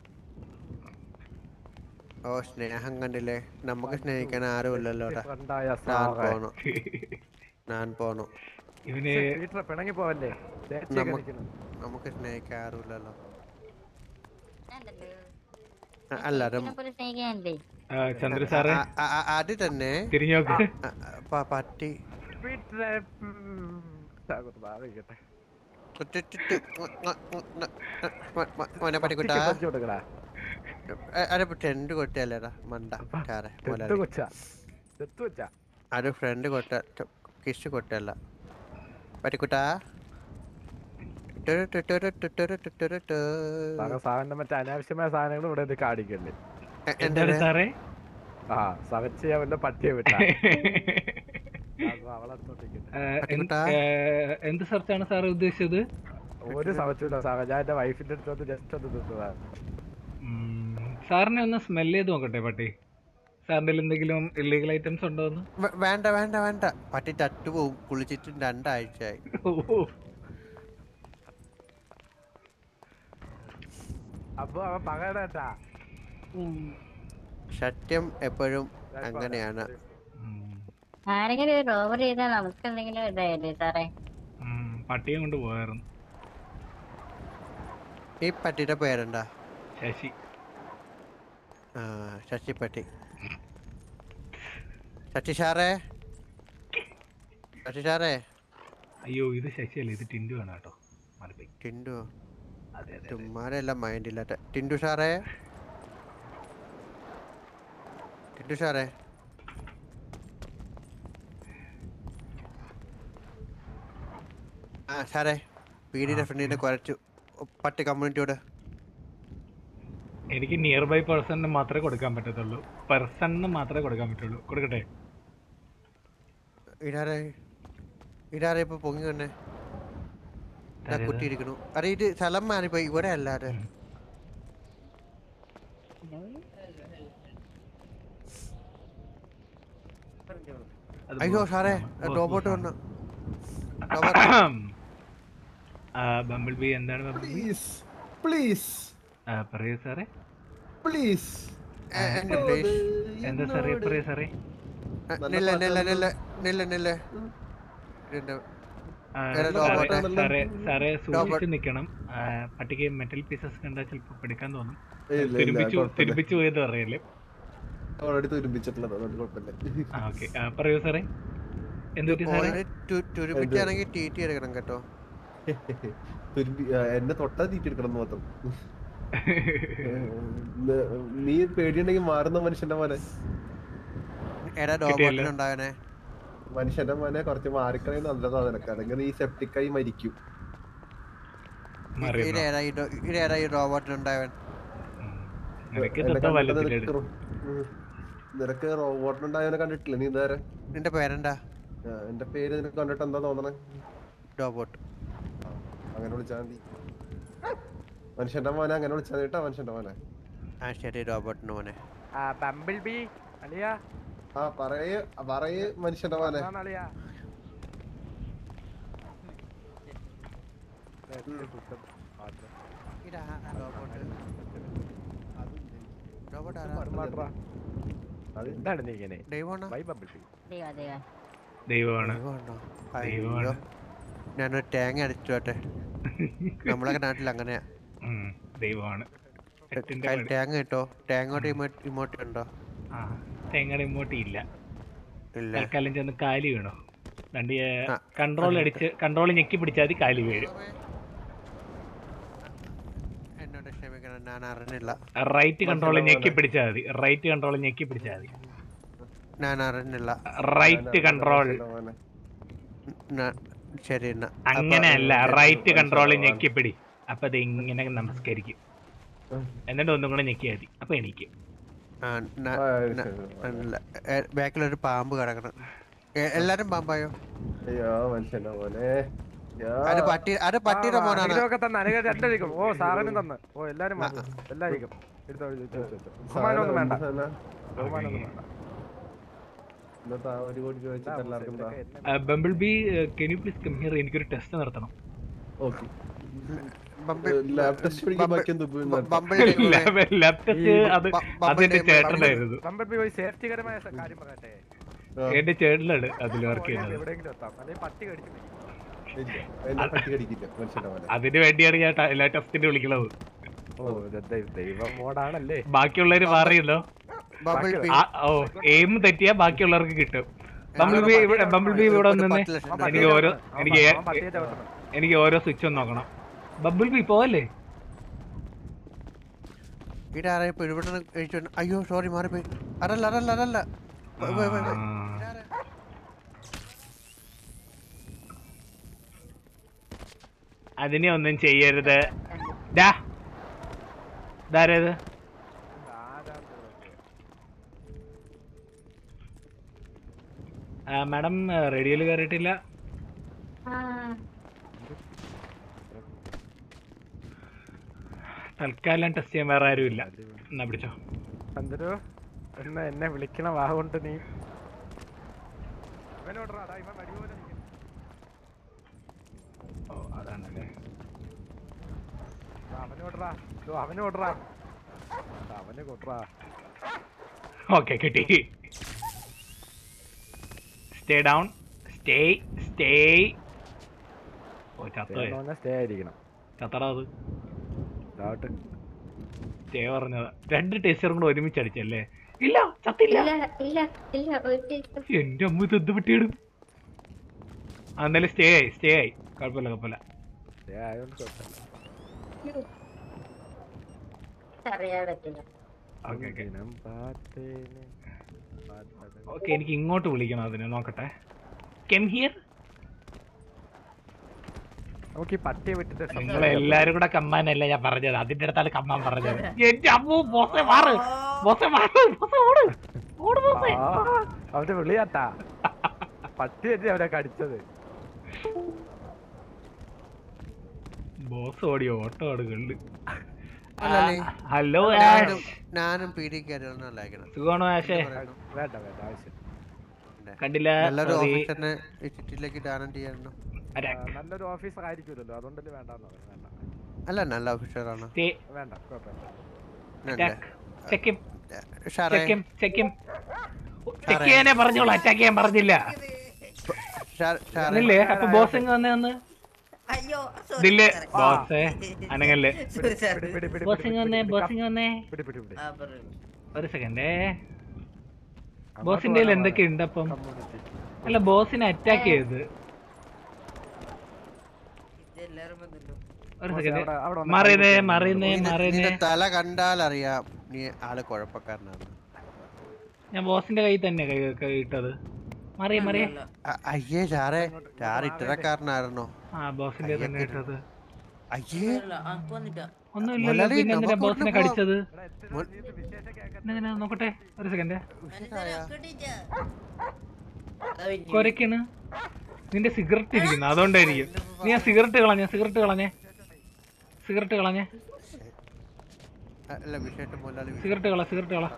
Speaker 5: ഓ സ്നേഹം കണ്ടില്ലേ നമുക്ക് സ്നേഹിക്കാൻ ആരുമില്ലല്ലോ ഇവിടെ.
Speaker 4: ഫ്രണ്ടായ
Speaker 5: ഞാൻ
Speaker 4: സാറേ
Speaker 5: പോണു ഞാൻ പോണു
Speaker 2: ഇവന്
Speaker 4: വീട്ടിൽ പിണങ്ങി പോവല്ലേ ചേച്ചിയൊക്കെ
Speaker 5: നമ്മ-
Speaker 4: നിൽക്കുന്നു
Speaker 5: നമുക്ക് സ്നേഹിക്കാൻ ആരുമില്ലല്ലോ
Speaker 6: ഉണ്ടല്ലോ.
Speaker 5: അ- അല്ല അത്
Speaker 6: ഇതിനെപ്പോലെ സ്നേഹിക്കാനില്ലേ
Speaker 2: ആ, ചന്ദ്ര സാറേ
Speaker 5: ആ- ആ- ആ- അത് തന്നെ
Speaker 2: തിരിഞ്ഞു നോക്ക്
Speaker 5: ആ, ആ, പ- പട്ടി
Speaker 4: വീട്ടിലെ ഉം, അങ്ങോട്ട് മാറി നിൽക്കട്ടെ.
Speaker 5: കുറ്റിട്ടിട്ട് ഉം, ഉം, ഉം, ഉം, ഉം, ഉം, മോനെ പട്ടിക്കുട്ടാ
Speaker 4: പട്ടിക്ക് പറിച്ച് കൊടുക്കടാ.
Speaker 5: അത് ടെൻറ്റ് കൊട്ടിയല്ലേടാ മണ്ട ചാറെ
Speaker 4: തെത്ത്
Speaker 5: മുതലാളി
Speaker 4: കൊച്ചാ. തെത്ത് കൊച്ചാ.
Speaker 5: അത് ഫ്രണ്ട് കൊട്ട കിസ് കൊട്ടല്ല പട്ടിക്കുട്ടാ ടുരു ടു ടുരു ടു ടുരു ടു ടുരു ടു.
Speaker 4: സാറേ, സാറിന്റെ മറ്റേ അനാവശ്യമായ സാധനങ്ങൾ ഇവിടെ ഇത് കാണിക്കല്ലേ
Speaker 5: എ-
Speaker 2: എന്താണ്
Speaker 5: എന്താണ്?
Speaker 2: സാറേ
Speaker 4: ആ സവച്ച് ചെയ്യാൻ വല്ല പട്ടിയെ വിട്ടാ അവളത്തോട്ടിരിക്കട്ടെ
Speaker 2: ആ, എന്ത്-
Speaker 5: പട്ടിക്കുട്ടാ.
Speaker 2: ആ, എന്ത് സെർച്ചാണ് സാറ് ഉദ്ദേശിച്ചത്
Speaker 4: ഒരു സവച്ചില്ല സാറേ ഞാൻ എന്റെ വൈഫിന്റെ അടുത്ത് വന്ന് ജസ്റ്റ് ഒന്ന് തിന്നതാ
Speaker 2: ഉം, സാറിനെ ഒന്ന് സ്മെല് ചെയ്ത് നോക്കട്ടെ പട്ടി സാറിന്റെ എന്തെങ്കിലും ഇല്ലീഗൽ ഐറ്റംസ് ഉണ്ടോ എന്ന്
Speaker 5: വേ- വേണ്ട വേണ്ട വേണ്ട പട്ടി തട്ടു പോവും കുളിച്ചിട്ട് രണ്ടാഴ്ചയായി
Speaker 2: ഓ,
Speaker 4: അപ്പൊ അവൻ പകരട്ടാ
Speaker 5: സത്യം എപ്പോഴും അങ്ങനെയാണ്
Speaker 2: ഉം,
Speaker 6: ആരെങ്കിലും ഒരു ഓവർ ചെയ്താൽ നമുക്ക് എന്തെങ്കിലും ഇതായില്ലേ സാറേ
Speaker 2: ഉം, പട്ടിയെ കൊണ്ട് പോയായിരുന്നു
Speaker 5: ഈ പട്ടിയുടെ പേരെന്താ
Speaker 2: ശശി
Speaker 5: ആ ശശിപ്പട്ടി ശശി സാറേ ശശി സാറേ
Speaker 2: അയ്യോ ഇത് ശശിയല്ല ഇത് ടിൻഡു ആണ് കേട്ടോ മാറിപ്പോയി
Speaker 5: ടിൻഡു
Speaker 2: അതെ അതെ അതെ.
Speaker 5: ചുമ്മാരെല്ലാം മൈൻഡ് ഇല്ലാത്ത ടിൻഡു സാറേ ടിൻഡു സാറേ ആ സാറേ വീടിന്റെ ഫ്രണ്ടിന്റെ കുറച്ചു പട്ടി കമ്മ്യൂണിറ്റിയോട്
Speaker 2: എനിക്ക് നിയർ ബൈ പേഴ്സണിന് മാത്രമേ കൊടുക്കാൻ പറ്റത്തുള്ളൂ പേഴ്സണിന് മാത്രമേ കൊടുക്കാൻ പറ്റുള്ളൂ കൊടുക്കട്ടെ
Speaker 5: ഇടാരെ ഇടാരെ ഇപ്പൊ പൊങ്ങി വന്നെ ഞാൻ
Speaker 2: ആരേത്?
Speaker 5: കുത്തിയിരിക്കണു അരെ ഇത് സ്ഥലം മാറിപ്പോയി ഇവിടെ അല്ലാതെ
Speaker 2: അത്
Speaker 5: അയ്യോ
Speaker 2: boss
Speaker 5: സാറേ
Speaker 2: ആണ്. Boss,
Speaker 5: റോബോട്ട്
Speaker 2: boss
Speaker 5: വന്നു
Speaker 2: ആണ്. ആ, ബംബിൾ ബി എന്താണ് ബംബിൾ ബി
Speaker 8: പ്ലീസ് പ്ലീസ്
Speaker 2: ആ, പറയൂ സാറേ
Speaker 8: പ്ലീസ്
Speaker 5: എ- എന്റെ പ്ലീസ്
Speaker 2: എന്താ സാറേ പറയൂ സാറേ
Speaker 5: നില്ല നില്ല നില്ല നില്ല നില്ല എന്റെ
Speaker 2: ആ,
Speaker 5: വേറെ
Speaker 2: സാറേ
Speaker 5: robot
Speaker 2: സാറേ സാറേ സൂക്ഷിച്ച്
Speaker 5: Robot.
Speaker 2: നിൽക്കണം ആ, പട്ടിക്ക് മെറ്റൽ പീസസ് കണ്ടാൽ ചിലപ്പോൾ എടുക്കാൻ തോന്നും
Speaker 8: ഇല്ല, ഇല്ല,
Speaker 2: തുരുമ്പിച്ചു
Speaker 8: കുഴപ്പമില്ല.
Speaker 2: തുരുമ്പിച്ചു പോയത് പറയല്ലേ
Speaker 8: ഓൾറെഡി തുരുമ്പിച്ചിട്ടുള്ളത് അതുകൊണ്ട് കുഴപ്പമില്ല
Speaker 2: ആ ഓക്കെ പറയൂ സാറേ എന്ത് പറ്റി സാറേ
Speaker 5: ഓൾറെഡി തുരുപ്പിച്ചാണെങ്കിൽ ടി ടി എടുക്കണം കേട്ടോ
Speaker 8: തുരുമ്പി ആ, എന്നെ തൊട്ടാ തീറ്റെടുക്കണം എന്ന് മാത്രം ന- നീ പേടിയുണ്ടെങ്കിൽ മാറുന്ന മനുഷ്യന്റെ മോനെ
Speaker 5: എടാ ഡോബോട്ടിലുണ്ടാവനെ
Speaker 8: മനുഷ്യന്റെ മോനെ കുറച്ച് മാറിക്കളയും നല്ലതാ നിനക്ക് അല്ലെങ്കിൽ നീ സെപ്റ്റിക്കായി മരിക്കും
Speaker 2: മാറിയോ
Speaker 5: ഇതേതാ ഈ ഡോ- ഇതേതാ ഈ റോബോട്ടിലുണ്ടാവൻ
Speaker 2: നിനക്ക്
Speaker 8: എന്നെ
Speaker 2: തൊട്ട
Speaker 8: കണ്ടിട്ട്
Speaker 2: വലുതിലെടു
Speaker 8: നിനക്ക് റോ- ഉം. നിനക്ക് റോബോട്ടിനുണ്ടായവനെ കണ്ടിട്ടില്ല നീ ഇതാരെ
Speaker 5: നിന്റെ പേരെന്താ
Speaker 8: എന്റെ പേര് നിനക്ക് കണ്ടിട്ട് എന്താ തോന്നണേ
Speaker 5: ഡോബോട്ട്
Speaker 8: അങ്ങനെ വിളിച്ചാൽ മതി മനുഷ്യന്റെ മോനെ അങ്ങനെ വിളിച്ചാൽ മതി കേട്ടോ മനുഷ്യന്റെ മോനെ
Speaker 5: ആ ശരി റോബോട്ടിന് മോനെ
Speaker 4: ആ ബമ്പിൾ ബി അളിയാ
Speaker 8: ആ പറയ് പറയ് മനുഷ്യന്റെ മോനെ
Speaker 4: അതാണ് അളിയാ
Speaker 5: ഇതാ റോബോട്ട് റോബോട്ട് ആരാ
Speaker 4: മാട്രാ.
Speaker 8: അത്
Speaker 4: എന്താണ് നീ ഇങ്ങനെ
Speaker 5: ദൈവമാണോ
Speaker 4: ബൈ ബമ്പിൾ ബി
Speaker 6: ദൈവം ദൈവം
Speaker 2: ദൈവമാണ്
Speaker 5: ദൈവമാണോ
Speaker 2: ദൈവമാണ്.
Speaker 5: അയ്യോ ഞാനൊരു തേങ്ങ അടിച്ചു പോട്ടെ നമ്മളൊക്കെ നാട്ടിൽ അങ്ങനെയാ
Speaker 2: ഉം, ദൈവമാണ് എട്ടിന്റെ
Speaker 5: കയ്യിൽ
Speaker 2: പണി.
Speaker 5: തേങ്ങ കിട്ടോ തേങ്ങോട്ട് ഇമോട്ട് ഇമോട്ട് ഉണ്ടോ
Speaker 2: ആ തേങ്ങയുടെ ഇങ്ങോട്ട് ഇല്ല
Speaker 5: ഇല്ല
Speaker 2: തൽക്കാലം ചെന്ന് കാലി വീണോ രണ്ട്
Speaker 5: ആ.
Speaker 2: കൺട്രോൾ അടിച്ച് കൺട്രോൾ ഞെക്കി പിടിച്ചാൽ മതി കാലി വീഴും
Speaker 5: എന്നോട് ക്ഷമിക്കണം ഞാൻ അറിഞ്ഞില്ല
Speaker 2: റൈറ്റ് കൺട്രോൾ
Speaker 8: മനസ്സിലാവുന്നില്ല.
Speaker 2: ഞെക്കി പിടിച്ചാൽ മതി റൈറ്റ് കൺട്രോൾ ഞെക്കി പിടിച്ചാൽ മതി
Speaker 5: ഞാൻ അറിഞ്ഞില്ല
Speaker 2: റൈറ്റ് കൺട്രോൾ
Speaker 8: മനുഷ്യന്റെ മോനെ.
Speaker 5: ന- ശരി എന്നാ
Speaker 2: അങ്ങനെയല്ല
Speaker 8: മനസ്സിലാവും,
Speaker 2: റൈറ്റ് കൺട്രോൾ
Speaker 8: മനസ്സിലാവും.
Speaker 2: ഞെക്കി പിടി അപ്പൊ അത് ഇങ്ങനെ നമസ്കരിക്കും എന്നിട്ട് ഒന്നും കൂടെ ഞെക്കിയാൽ മതി അപ്പൊ എനിക്ക്
Speaker 5: ആ, ന-
Speaker 8: ആ,
Speaker 5: ന-
Speaker 8: ശരി, ശരി.
Speaker 5: അല്ല, എ- ബാക്കിലൊരു പാമ്പ് കിടക്കണം എ- എല്ലാരും പാമ്പായോ
Speaker 8: അയ്യോ മനുഷ്യന്റെ മോനെ യാ.
Speaker 5: അത് പട്ടി അത് പട്ടിയുടെ മോനാണ്
Speaker 4: അനുഗ്രഹമൊക്കെ തന്നെ അനുഗ്രഹം രണ്ടടിക്കും ഓ സാറിനും തന്ന് ഓ എല്ലാരും വന്നു എല്ലാരിക്കും എടുത്തോ എടുത്തോ, എടുത്തോ, എടുത്തോ. ബഹുമാനമൊന്നും വേണ്ട
Speaker 8: സാധനം എന്ത് സാധനം?
Speaker 4: ബഹുമാനമൊന്നും വേണ്ട
Speaker 8: ഇന്നത്തെ ആ ഒരു കോടി ചോദിച്ചിട്ട് എല്ലാവർക്കും എന്താ
Speaker 4: ഇതൊക്കെ എന്നെ-
Speaker 2: bumble bee can you please come here എനിക്കൊരു ടെസ്റ്റ് നടത്തണം
Speaker 8: ഓക്കെ
Speaker 5: ബമ്പിൾ
Speaker 8: ലാബ് ടെസ്റ്റ് പിടിക്കാൻ ബാക്കി എന്ത് ഉപയോഗം
Speaker 5: ബമ്പിൾ
Speaker 2: ലാബ് ടെസ്റ്റ് അത് അതെന്റെ ചേട്ടനായിരുന്നു
Speaker 4: ബമ്പിൾ ബി ഒരു സേഫ്റ്റികരമായ സ- കാര്യം പറയട്ടെ
Speaker 2: എന്റെ ചേട്ടനാണ് അതിൽ വർക്ക്
Speaker 4: ഓ,
Speaker 2: ചെയ്യുന്നത്
Speaker 4: എവിടെയെങ്കിലും എത്താം അല്ലെങ്കിൽ പട്ടി കടിച്ചു മരിക്കും.
Speaker 8: ഇല്ല എന്നെ പട്ടി കടിക്കില്ല മനുഷ്യന്റെ മോനെ
Speaker 2: അതിന് വേണ്ടിയാണ് ഞാൻ ട- എല്ലാ ടെസ്റ്റിന് വിളിക്കുന്നത്
Speaker 4: ഓ ഇത് ദൈ- ദൈവം മോഡാണല്ലേ
Speaker 2: ബാക്കിയുള്ളവര് മാറിയല്ലോ
Speaker 5: ബമ്പിൾ ബി
Speaker 2: ആ, ഓ എയിം തെറ്റിയാ ബാക്കിയുള്ളവർക്ക് കിട്ടും ബംബിൾ ബി ഇവിടെ ബംബിൾ ബി ഇവിടെ
Speaker 5: ഒരു
Speaker 2: നിന്ന്
Speaker 5: പത്ത് ലക്ഷം
Speaker 4: അവൻ
Speaker 5: രൂപ.
Speaker 2: എനിക്ക് ഓരോ
Speaker 4: അവൻ
Speaker 2: എനിക്ക്
Speaker 4: അവൻ പട്ടിയെ ചവിട്ടണം
Speaker 2: എനിക്ക് ഓരോ സ്വിച്ച് ഒന്ന് നോക്കണം ബബിൾ ബി പോവല്ലേ
Speaker 5: ഇവിടെ ആരാ ഇപ്പൊ ഇവിടെ നിന്ന് കഴിച്ചു വന്ന- അയ്യോ സോറി മാറിപ്പോയി അതല്ല അതല്ല അതല്ല വേ- വേ- വേ- വേ.
Speaker 2: ആ.
Speaker 5: ഇതാരാ?
Speaker 2: അതിനെ ഒന്നും ചെയ്യരുത് ഡാ ഇതാരേത് ആ, മാഡം റേഡിയോയിൽ കയറിയിട്ടില്ല തൽക്കാലം ടെസ്റ്റ് ചെയ്യാൻ വേറെ ആരും ഇല്ല എന്നാ പിടിച്ചോ
Speaker 4: ചന്ദ്രു എന്ന് എന്നെ വിളിക്കണ വാഗുകൊണ്ട് നീ ഇവനോട്രാ, ദാ ഇവൻ വടി പോലെ നിൽക്കുന്നു.
Speaker 2: ഓ അതാണല്ലേ
Speaker 4: ദാ അവനോട്രാ ദോ അവനോട്രാ ദാ അവനെ കൊട്രാ
Speaker 2: ഓക്കെ കിട്ടി സ്റ്റേ ഡൗൺ സ്റ്റേ സ്റ്റേ ഓ ചത്തോ
Speaker 4: സ്റ്റേ ആയിരിക്കണം
Speaker 2: ചത്തടാ അത്
Speaker 4: ഇതാവട്ടെ
Speaker 2: സ്റ്റേ പറഞ്ഞത് രണ്ട് ടേസ്റ്ററും കൂടെ ഒരുമിച്ച് അടിച്ചല്ലേ ഇല്ല ചത്തില്ല
Speaker 6: ഇല്ല ഇല്ല ഇല്ല ഒരു ടേസ്റ്റ്
Speaker 2: എന്റെ അമ്മ ഇത് എന്ത് പറ്റിയിടും എന്നാലും സ്റ്റേ ആയി സ്റ്റേ ആയി കുഴപ്പമില്ല കുഴപ്പമില്ല
Speaker 4: സ്റ്റേ ആയതുകൊണ്ട് കുഴപ്പമില്ല
Speaker 6: അറിയാൻ പറ്റില്ല
Speaker 2: ഓക്കെ ഓക്കെ
Speaker 4: ദിനം പാത്തേനെ പാത്തത്.
Speaker 2: ഓക്കെ എനിക്ക് ഇങ്ങോട്ട് വിളിക്കണം അതിന് നോക്കട്ടെ കെം ഹിയർ
Speaker 4: നമുക്ക് ഈ പട്ടിയെ വിട്ടിട്ട്
Speaker 2: നിങ്ങൾ എല്ലാരും കൂടെ കമ്മാനല്ല ഞാൻ പറഞ്ഞത് അതിന്റെ അടുത്താണ് കമ്മാൻ പറഞ്ഞത് എന്റെ അമ്മു ബോസെ മാറ് ബോസെ മാറ് ബോസെ ഓട് ഓട് ബോസെ
Speaker 4: ആ, അവന്റെ വിളിയാട്ടാ പട്ടി തന്നെ അവരെ കടിച്ചത്
Speaker 2: ബോസ് ഓടി ഓട്ടോ ഓടുകണ്ട്
Speaker 5: അല്ലല്ലേ?
Speaker 2: ഹലോ
Speaker 5: ഞാനും ഞാനും പീഡിക്കാരുന്നല്ല അയക്കണം
Speaker 2: സുഖമാണോ ആശേ
Speaker 4: വേണ്ട വേണ്ട ആവശ്യം
Speaker 2: കണ്ടില്ല
Speaker 5: നല്ലൊരു
Speaker 2: sorry.
Speaker 5: ഓഫീസറിനെ ഈ സിറ്റിയിലേക്ക് ദാനം ചെയ്യായിരുന്നു
Speaker 4: ആ,
Speaker 2: അരാ-
Speaker 4: നല്ലൊരു ഓഫീസർ ആയിരിക്കുമല്ലോ അതുകൊണ്ടല്ലേ വേണ്ടെന്ന് പറഞ്ഞു വേണ്ട
Speaker 5: അല്ല നല്ല ഓഫീസറാണ്
Speaker 2: stay
Speaker 4: വേണ്ട കുഴപ്പമില്ല
Speaker 5: അല്ലേ?
Speaker 2: attack check him
Speaker 5: സാറേ
Speaker 2: ചെക്കും ചെക്കും ചെക്ക് ചെയ്യാനേ പറഞ്ഞോളൂ അറ്റാക്ക് ചെയ്യാൻ പറഞ്ഞില്ല
Speaker 5: സാർ- സാറേ
Speaker 2: ഇല്ലേ അപ്പൊ ബോസ് ഇങ്ങ് വന്നേ ഒന്ന്
Speaker 9: അയ്യോ
Speaker 2: ഇതില്ലേ ബോസേ അനങ്ങല്ലേ
Speaker 9: സോറി സാർ
Speaker 4: പിടി, പിടി, പിടി,
Speaker 2: ബോസ് ഇങ്ങ് വന്നേ ബോസ് ഇങ്ങ് വന്നേ
Speaker 4: പിടി, പിടി, പിടി.
Speaker 9: ആ പറയൂ
Speaker 2: ഒരു സെക്കൻഡേ
Speaker 4: അങ്ങോട്ട്
Speaker 2: ബോസിന്റെ
Speaker 4: വേണം,
Speaker 2: എന്തൊക്കെ ഉണ്ട് അപ്പം
Speaker 4: community.
Speaker 2: അല്ല ബോസിനെ അറ്റാക്ക് ചെയ്ത്
Speaker 9: ഇത് എല്ലാരും വന്നല്ലോ
Speaker 2: ഒരു
Speaker 4: ബോസേ,
Speaker 2: സെക്കൻഡ്
Speaker 4: അവിടെ- അവിടെ വന്ന്
Speaker 2: മറിയുന്നേ
Speaker 4: കൈ
Speaker 2: മറിയുന്നേ
Speaker 5: നിന്റെ-
Speaker 2: മറിയുന്നേ
Speaker 5: നിന്റെ തല കണ്ടാൽ അറിയാം നീ ആള് കുഴപ്പക്കാരനാണ്
Speaker 2: ഞാൻ ബോസിന്റെ കയ്യിൽ തന്നെ കൈ കൈ ഇട്ടത് മറിയ മറിയ
Speaker 9: അല്ല,
Speaker 5: അ- അയ്യേ സാറേ സാർ ഇത്തരക്കാരനായിരുന്നോ
Speaker 2: ആ ബോസിന്റെ തന്നെ ഇട്ടത്
Speaker 5: അയ്യേ
Speaker 9: അല്ല, ആ, വന്നിട്ടാ
Speaker 2: ഒന്നുമില്ലല്ലോ
Speaker 5: മുതലാളി,
Speaker 2: പിന്നെ എന്തിനാ
Speaker 5: നമുക്ക്
Speaker 2: ബോസിനെ
Speaker 5: ഇവിടുന്ന്
Speaker 2: കടിച്ചത്
Speaker 4: എടാ, എത്ര ഇത് വിശേഷം കേൾക്കാൻ
Speaker 2: എന്തിനാ നോക്കട്ടെ ഒരു സെക്കൻഡ്
Speaker 9: മനസ്സിലായി, അക്കടിച്ചാ. അതാ പിന്നെ.
Speaker 2: കൊരക്കാണ് നിന്റെ സിഗരറ്റ് ഇരിക്കുന്നു അതുകൊണ്ടായിരിക്കും നീ ആ സിഗരറ്റ് കളഞ്ഞ സിഗരറ്റ് കളഞ്ഞേ സിഗരറ്റ് കളഞ്ഞേ
Speaker 5: അല്ല വിശേഷം മുതലാളി വിശേഷം.
Speaker 2: സിഗരറ്റ് കള സിഗരറ്റ് കള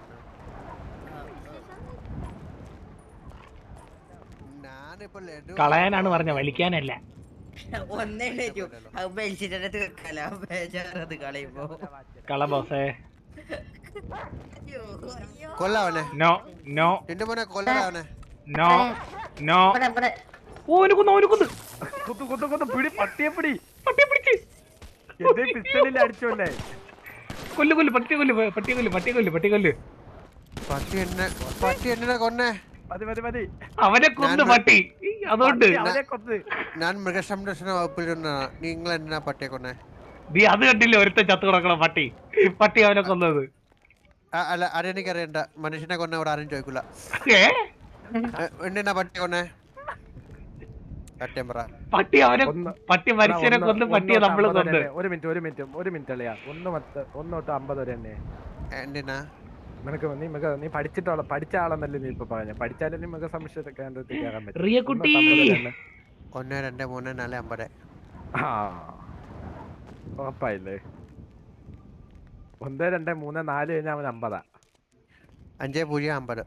Speaker 5: ഞാനിപ്പോ ലഡു
Speaker 2: കളയാനാണ് പറഞ്ഞ വലിക്കാനല്ല
Speaker 9: ഒന്നേ ഇട്ടേക്കൂ. അത് ബെൽച്ചിട്ടടുത്ത് വെക്കാലോ ബേജാറത് കളയുമ്പോ
Speaker 2: കള ബോസേ
Speaker 9: അയ്യോ അയ്യോ
Speaker 5: കൊല്ലവനെ
Speaker 2: നോ നോ
Speaker 5: നിന്റെ മോനെ കൊല്ലവനെ
Speaker 2: നോ നോ
Speaker 6: ഇവിടെ ഇവിടെ
Speaker 2: ഓ എനിക്കൊന്ന് ഓനിക്കൊന്ന്
Speaker 4: കുത്തു കുത്തു കുത്തു പിടി പട്ടിയെ പിടി
Speaker 2: പട്ടിയെ പിടിച്ച്
Speaker 4: എന്റെ പിസ്റ്റലിൽ അടിച്ചോല്ലേ
Speaker 2: കൊല്ലു കൊല്ലു പട്ടിയെ കൊല്ലു പട്ടിയെ കൊല്ലു പട്ടിയെ കൊല്ലു പട്ടിയെ കൊല്ലു
Speaker 5: പട്ടി എന്നെ പട്ടി എന്നെ കൊന്നേ
Speaker 4: മതി മതി മതി
Speaker 2: അവനെ കൊന്ന്
Speaker 5: ഞാൻ-
Speaker 2: പട്ടി ഈ, അതുകൊണ്ട്
Speaker 4: പട്ടി അവനെ കൊത്ത്
Speaker 5: ഞാൻ മൃഗസംരക്ഷണ വകുപ്പിലിരുന്ന നിങ്ങൾ എന്തിനാ പട്ടിയെ കൊന്നേ
Speaker 2: നീ അത് കണ്ടില്ലേ ഒരുത്ത ചത്തു കിടക്കണ പട്ടി പട്ടി അവനെ കൊന്നത്
Speaker 5: ആ, അല്ല അതെനിക്കറിയണ്ട മനുഷ്യനെ കൊന്ന ഇവിടെ ആരും ചോദിക്കൂല
Speaker 2: ഏ
Speaker 5: ഏ, എന്തിനാ പട്ടിയെ കൊന്നേ സത്യം പറ
Speaker 2: പട്ടി അവനെ
Speaker 4: ഒന്ന്
Speaker 2: പട്ടി മനുഷ്യനെ
Speaker 4: ഒന്ന്
Speaker 2: കൊന്ന്
Speaker 4: ഒന്ന്
Speaker 2: പട്ടിയെ
Speaker 4: തൊട്ട്
Speaker 2: നമ്മള്
Speaker 4: അമ്പത്
Speaker 2: കൊന്ന്
Speaker 4: വരെ ഒരു മിനിറ്റ് ഒരു മിനിറ്റ് ഒരു മിനിറ്റ് അല്ലയാ ഒന്ന് പത്ത് ഒന്ന് തൊട്ട് അമ്പത് വരെ തന്നെ
Speaker 5: എന്തിനാ
Speaker 4: നിനക്ക് നീ മിക നീ പഠിച്ചിട്ടുള്ള പഠിച്ച ആളെന്നല്ലേ നീ ഇപ്പൊ പറഞ്ഞ പഠിച്ചാലേ നീ മിക സംശയ കേന്ദ്രത്തിൽ കയറാൻ പറ്റും
Speaker 2: റിയ
Speaker 4: ഒന്ന്
Speaker 2: കുട്ടി.
Speaker 4: തൊട്ട് അമ്പത് വരെ തന്നെ.
Speaker 5: ഒന്ന് രണ്ട് മൂന്ന് നാല് അമ്പത്
Speaker 4: ആ ഉറപ്പായില്ലേ ഒന്ന് രണ്ട് മൂന്ന് നാല് കഴിഞ്ഞാൽ അവൻ അമ്പതാ
Speaker 5: അഞ്ച് പൂജ്യം അമ്പത്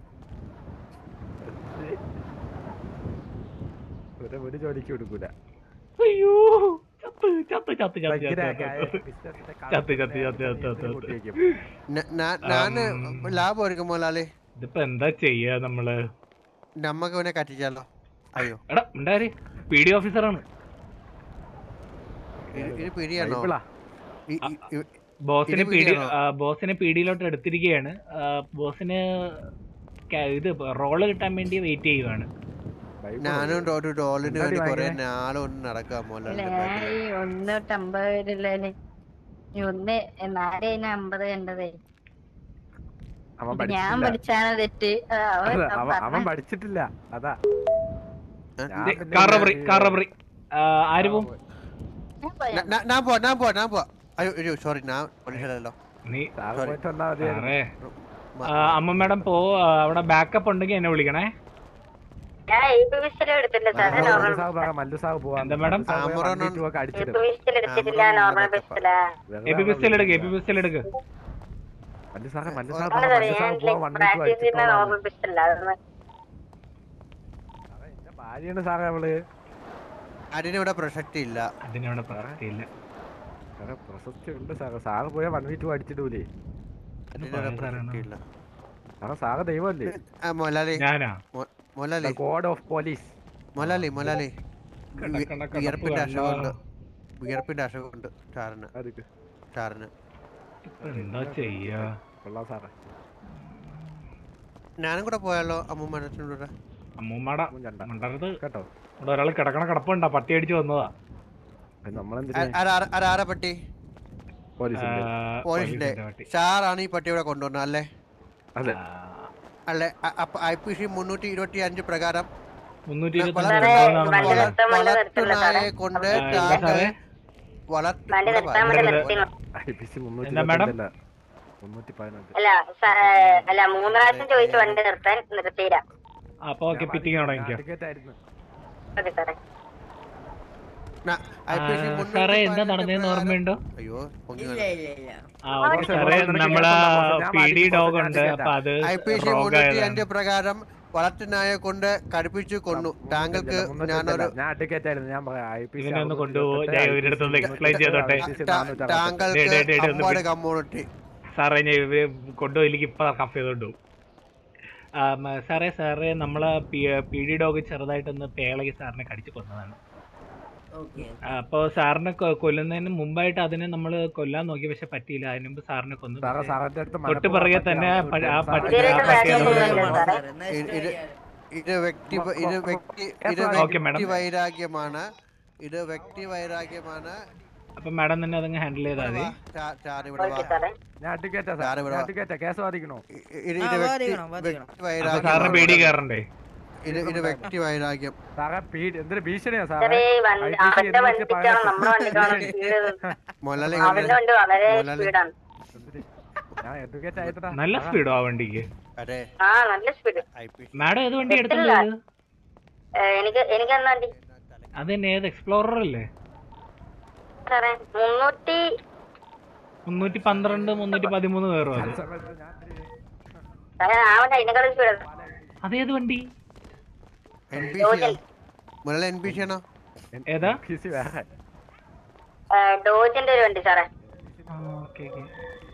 Speaker 4: ഒരു ഒരു ജോലിക്ക് കൊടുക്കൂല
Speaker 2: അയ്യോ ചത്ത് ചത്ത് ചത്ത് ചത്ത്
Speaker 4: ഭയങ്കര
Speaker 2: ചത്ത്
Speaker 4: ബിസിനസിന്റെ
Speaker 2: ചത്ത് ചത്ത് ചത്ത് ചത്ത് ചത്ത്
Speaker 4: കൂട്ടി വെക്കും.
Speaker 5: ന- നാ- ഞാന് ലാഭം ഒരുക്കും മോലാളി
Speaker 2: ഇതിപ്പോ എന്താ ചെയ്യാ നമ്മള്
Speaker 5: നമ്മക്ക് ഇവനെ കറ്റിച്ചാലോ അയ്യോ
Speaker 2: എടാ ഉണ്ടാര് പി ഡി ഓഫീസറാണ്
Speaker 5: ഇത് ഇത് പിടിയാണോ
Speaker 4: ബൈബിളാ.
Speaker 5: ഈ- ഈ- ഈ-
Speaker 2: ബോസിനെ
Speaker 5: ഇത്
Speaker 2: പി ഡി
Speaker 5: വീഡിയോയാണോ?
Speaker 2: ബോസിനെ പി ഡിയിലോട്ട് എടുത്തിരിക്കുകയാണ് ആ, ബോസിന് ക- ഇത് റോള് കിട്ടാൻ വേണ്ടി വെയിറ്റ് ചെയ്യുവാണ്
Speaker 4: ബൈബിള്.
Speaker 5: ഞാനും ഒരു ഡോളിന്
Speaker 4: എന്താടി
Speaker 5: വേണ്ടി കൊറേ
Speaker 4: വാങ്ങിക്കണേ?
Speaker 5: നാളൊന്നും നടക്കാം
Speaker 6: ഇല്ല,
Speaker 5: മോലാളി
Speaker 6: ഞാൻ ഈ ഒന്ന് തൊട്ട് അമ്പത് വരെയുള്ളതിന് ഈ ഒന്ന് നാല് കഴിഞ്ഞ അമ്പത് കണ്ടതേ
Speaker 4: അവൻ
Speaker 6: ഇത് ഞാൻ
Speaker 4: പഠിച്ചിട്ടില്ല
Speaker 6: പഠിച്ചാണ് തെറ്റ് ആ, അവൻ
Speaker 4: അല്ല,
Speaker 6: അവൻ
Speaker 4: അവൻ അവൻ
Speaker 6: പറഞ്ഞ-
Speaker 4: പഠിച്ചിട്ടില്ല അതാ
Speaker 5: ഏ?
Speaker 4: ഞാൻ
Speaker 2: ദേ,
Speaker 4: പിന്നെ
Speaker 2: കാർ റോബറി
Speaker 4: ഈ-
Speaker 2: കാർ റോബറി ആര് പോവും
Speaker 6: ഞാൻ പോയാ
Speaker 5: ന- ന- ഞാൻ പോവാ ഞാൻ പോവാ ഞാൻ പോവാ അയ്യോ അയ്യോ സോറി ഞാൻ മനുഷ്യരല്ലോ
Speaker 2: നീ
Speaker 4: സാറ്
Speaker 5: Sorry.
Speaker 4: പോയിട്ട് വന്നാ മതി
Speaker 2: സാറേ ആ, അമ്മ മാഡം പോ ആ, അവിടെ ബാക്കപ്പ് ഉണ്ടെങ്കിൽ എന്നെ വിളിക്കണേ
Speaker 6: ഞാൻ ഈ വിഷയം എടുത്തില്ല സാർ
Speaker 5: ആ,
Speaker 6: നോർമൽ
Speaker 4: മല്ലു സാറ് പറയാം മല്ലു സാറ് പോവാം
Speaker 2: എന്താ മാഡം?
Speaker 5: ആമറോൺ
Speaker 6: ഈ
Speaker 4: അടിച്ചിട്ട്
Speaker 6: വിഷയം എടുത്തിട്ടില്ല നോർമൽ ബസ്സിലാ
Speaker 2: എ പി പിസ്റ്റൽ എടുക്ക് എ പി പിസ്റ്റൽ എടുക്ക്
Speaker 4: മല്ലു സാറേ മല്ലു
Speaker 5: ആ,
Speaker 4: സാറ്
Speaker 6: അതെ
Speaker 4: പറ,
Speaker 6: സാറേ
Speaker 4: മല്ലു
Speaker 6: ഞാൻ
Speaker 4: സാറ് പോവാൻ വൺ വീക്ക്
Speaker 6: പ്രാക്ടീസ് ചെയ്യുന്ന
Speaker 4: അടിച്ചിട്ടോളാം
Speaker 6: നോർമൽ ബസ്സില്ല അതൊന്ന്
Speaker 4: എന്റെ ഭാര്യയാണ് സാറേ അവള്
Speaker 5: അതിനിവിടെ പ്രസക്തി ഇല്ല
Speaker 2: അതിനവിടെ പ്രസക്തിയില്ല
Speaker 4: സാറേ പ്രശസ്തി ഉണ്ട് സാറേ സാറ് പോയാൽ വൺ വീക്ക് അടിച്ചിട്ടൂലേ
Speaker 5: അതിനിവിടെ
Speaker 2: പറയാൻ
Speaker 5: പ്രസക്തി
Speaker 2: സാറാണ്.
Speaker 5: ഇല്ല
Speaker 4: സാറേ സാറ് ദൈവമല്ലേ
Speaker 5: ആ, മോലാലി
Speaker 2: ഞാനാ
Speaker 5: Molali
Speaker 4: god of police
Speaker 5: Molali Molali
Speaker 2: കണ്ട,
Speaker 5: വി-
Speaker 2: കണ്ട, കടപ്പ്
Speaker 5: വിയർപ്പിന്റെ
Speaker 2: കണ്ട.
Speaker 5: അസുഖമുണ്ട് വിയർപ്പിന്റെ അസുഖമുണ്ട് ചാറിന്
Speaker 4: അതൊക്കെ
Speaker 5: ചാറിന്
Speaker 2: ഇപ്പൊ എന്താ ചെയ്യാ
Speaker 4: കൊള്ളാം സാറേ
Speaker 5: ഞാനും കൂടെ പോയാലോ അമ്മൂമ്മനത്തിൻ്റെ കൂടെ
Speaker 2: അമ്മൂമ്മയുടെ
Speaker 4: മുഞ്ചണ്ട
Speaker 2: മണ്ടരുത്
Speaker 4: കേട്ടോ
Speaker 2: ഇവിടെ ഒരാൾ കിടക്കണ കിടപ്പുണ്ടാ പട്ടി അടിച്ച് വന്നതാ
Speaker 4: അത് നമ്മളെന്തിനാ
Speaker 5: ആരാ പട്ടി
Speaker 4: പോലീസിന്റെ
Speaker 2: ആ,
Speaker 5: പോലീസിന്റെ
Speaker 2: പോലീസിന്റെ പട്ടി
Speaker 5: സാറാണ് ഈ പട്ടി ഇവിടെ കൊണ്ടുവന്നത് അല്ലേ
Speaker 4: അതെ
Speaker 2: ആ,
Speaker 5: അല്ലേ അ- അപ്പൊ ഐ പി സി മുന്നൂറ്റി ഇരുപത്തി അഞ്ച് പ്രകാരം
Speaker 2: മുന്നൂറ്റി ഇരുപത്തി
Speaker 5: വളർത്ത്
Speaker 6: സാറേ,
Speaker 2: ഒന്നാണ്
Speaker 6: വണ്ടി
Speaker 2: പറഞ്ഞത്.
Speaker 6: നിർത്താൻ വേണ്ടി നിർത്തില്ല സാറേ
Speaker 5: വളർത്തുനായെ കൊണ്ട്
Speaker 2: ആ, എന്താ സാറേ?
Speaker 5: വളർത്ത്
Speaker 6: വണ്ടി
Speaker 5: ഇവിടെ
Speaker 6: നിർത്താൻ വേണ്ടി
Speaker 5: വ-
Speaker 6: നിർത്തി
Speaker 4: ഐ പി സി മുന്നൂറ്റി
Speaker 2: എന്താ മാഡം?
Speaker 4: ഇരുപത്തഞ്ചല്ല മുന്നൂറ്റി പതിനഞ്ച്
Speaker 6: അല്ല സ- ഏ, അല്ല മൂന്ന് പ്രാവശ്യം ചോദിച്ചു വണ്ടി നിർത്താൻ നിർത്തിയില്ല
Speaker 2: അപ്പൊ ഓക്കെ പിറ്റിങ് തുടങ്ങിക്കോ
Speaker 4: ടിക്കറ്റ് ആയിരുന്നു
Speaker 6: ഓക്കെ സാറേ
Speaker 5: ന-
Speaker 2: ആ,
Speaker 5: IPC മുന്നൂറ്റി
Speaker 2: സാറേ എന്താ
Speaker 5: പതിനെട്ട്
Speaker 2: നടന്നതെന്ന്
Speaker 5: പ്രകാരം-
Speaker 2: ഓർമ്മയുണ്ടോ
Speaker 5: അയ്യോ പൊങ്ങി
Speaker 9: ഇല്ല ഇല്ല ഇല്ല
Speaker 2: ആ ഓക്കെ
Speaker 4: ഓക്കെ,
Speaker 2: സാറേ
Speaker 4: ഓക്കെ,
Speaker 2: നമ്മളെ
Speaker 4: ഞാൻ
Speaker 2: പി ഡി
Speaker 4: വാദിക്കും,
Speaker 2: ഡോഗ്
Speaker 4: ഞാൻ
Speaker 2: ഉണ്ട്
Speaker 4: ടിക്കറ്റാ.
Speaker 2: അപ്പൊ അത്
Speaker 5: ഐ പി സി
Speaker 2: rogue
Speaker 5: മുന്നൂറ്റി
Speaker 2: ആയതാണ്.
Speaker 5: അഞ്ച് പ്രകാരം വളർത്തുനായെ കൊണ്ട് കടുപ്പിച്ചു കൊന്നു താങ്കൾക്ക് ഞാനൊരു
Speaker 4: ഞാൻ ടിക്കറ്റ് ആയിരുന്നു ഞാൻ പറയാം ഐ പി സി
Speaker 2: ഇവനെ ഒന്ന് കൊണ്ടുപോവോ? ഞാൻ ഇവരുടെ അടുത്തൊന്ന് explain ചെയ്തോട്ടെ.
Speaker 5: താ- താങ്കൾ
Speaker 2: ഡേ, ഡേ, ഡേ, ഡേ, ഒന്ന്
Speaker 5: അമ്പാട്
Speaker 2: പിടി.
Speaker 5: കമ്മ്യൂണിറ്റി
Speaker 2: സാറേ ഞാൻ ഇവര് കൊണ്ടുപോയില്ലെങ്കിൽ ഇപ്പൊ കഫ് ചെയ്തോണ്ട് പോകും ആ, മ- സാറേ സാറേ നമ്മളെ പി ഡി ഡോഗ് ചെറുതായിട്ടൊന്ന് പേളകി സാറിനെ കടിച്ചു കൊന്നതാണ്
Speaker 9: ഓക്കെ
Speaker 2: അപ്പോൾ സാറിനെ കൊ- കൊല്ലുന്നതിന് മുമ്പായിട്ട് അതിനെ നമ്മൾ കൊല്ലാൻ നോക്കി പക്ഷെ പറ്റിയില്ല അതിന് മുമ്പ് സാറിനെ കൊന്നു
Speaker 4: സാറേ
Speaker 2: പക്ഷേ
Speaker 4: സാറിന്റെ അടുത്ത്
Speaker 2: തൊട്ട് പിറകെ തന്നെ പ- ആ പട്ടി ആ
Speaker 6: ഇതിലേക്ക്
Speaker 2: പട്ടിയെ
Speaker 6: ബാക്കി
Speaker 2: നമ്മള്
Speaker 6: കൊണ്ടുവരും
Speaker 2: കൊന്നു.
Speaker 6: സാറേ.
Speaker 5: ഇത് ഇത് ഇത് വ്യക്തി ഇത് വ്യക്തി ഇത്
Speaker 2: ഓക്കെ മാഡം
Speaker 5: വ്യക്തി വൈരാഗ്യമാണ് ഇത് വ്യക്തി വൈരാഗ്യമാണ്
Speaker 2: അപ്പൊ മാഡം തന്നെ അതങ്ങ് ഹാൻഡിൽ ചെയ്താൽ മതി
Speaker 5: ചാ- ചാറ് ഇവിടെ വാ.
Speaker 6: ഓക്കെ സാറേ
Speaker 4: ഞാൻ അഡ്വക്കേറ്റാ
Speaker 5: സാറ്
Speaker 4: സാർ
Speaker 5: ഇവിടെ
Speaker 4: ഞാൻ
Speaker 5: വാ.
Speaker 4: അഡ്വക്കേറ്റാ കേസ് വാദിക്കണോ
Speaker 5: ഇ- ഇത്
Speaker 9: ആ,
Speaker 5: ഇത് വ്യക്തി
Speaker 9: വാദിക്കണം, വാദിക്കണം.
Speaker 5: വ്യക്തി
Speaker 2: അപ്പൊ സാറിന്
Speaker 5: വൈരാഗ്യമാണ്
Speaker 2: പേടി കയറണ്ടേ
Speaker 5: ഇത് ഇത് വ്യക്തി വൈരാഗ്യം
Speaker 4: സാറേ പീഡ് എന്തൊരു ഭീഷണിയാ
Speaker 6: സാറേ
Speaker 4: സാറേ
Speaker 6: ഈ വണ്ടി
Speaker 4: IPC
Speaker 6: അവന്റെ
Speaker 4: എന്ന്
Speaker 6: വണ്ടിക്കാണ്
Speaker 4: വെച്ച്
Speaker 6: നമ്മുടെ വണ്ടിക്കാണ് സ്പീഡ്
Speaker 5: മുതലാളി
Speaker 6: അവന്റെ വണ്ടി വളരെ
Speaker 5: മുതലാളി.
Speaker 6: സ്പീഡാണ്
Speaker 4: എന്തൊരു- ഞാൻ അഡ്വക്കേറ്റ് ആയിട്ടാ
Speaker 2: നല്ല സ്പീഡോ ആ വണ്ടിക്ക്
Speaker 5: അതെ
Speaker 6: ആ നല്ല സ്പീഡ്
Speaker 5: ഐ പി
Speaker 2: മാഡം ഏത് വണ്ടി
Speaker 6: എത്തില്ല.
Speaker 2: എടുത്തിട്ടുള്ളത്
Speaker 6: എനിക്ക് എനിക്ക് എന്നാ വണ്ടി
Speaker 2: അത് തന്നെ ഏത് എക്സ്പ്ലോറർ അല്ലേ
Speaker 6: സാറേ മുന്നൂറ്റി
Speaker 2: മുന്നൂറ്റി പന്ത്രണ്ട് മുന്നൂറ്റി പതിമൂന്ന് കയറും അത്
Speaker 4: സമയത്ത് ഞാൻ ഇത്തിരി-
Speaker 6: സാറേ അവന്റെ അതിനെക്കാളും സ്പീഡ്
Speaker 2: അതേത് വണ്ടി
Speaker 5: എൻ പി സി മുതലാളി എൻ പി സി ആണോ
Speaker 2: ഏതാ
Speaker 4: PC വേറെ
Speaker 6: ഡോജിന്റെ ഒരു വണ്ടി സാറേ
Speaker 2: ആ, ഓക്കേ, ഓക്കേ.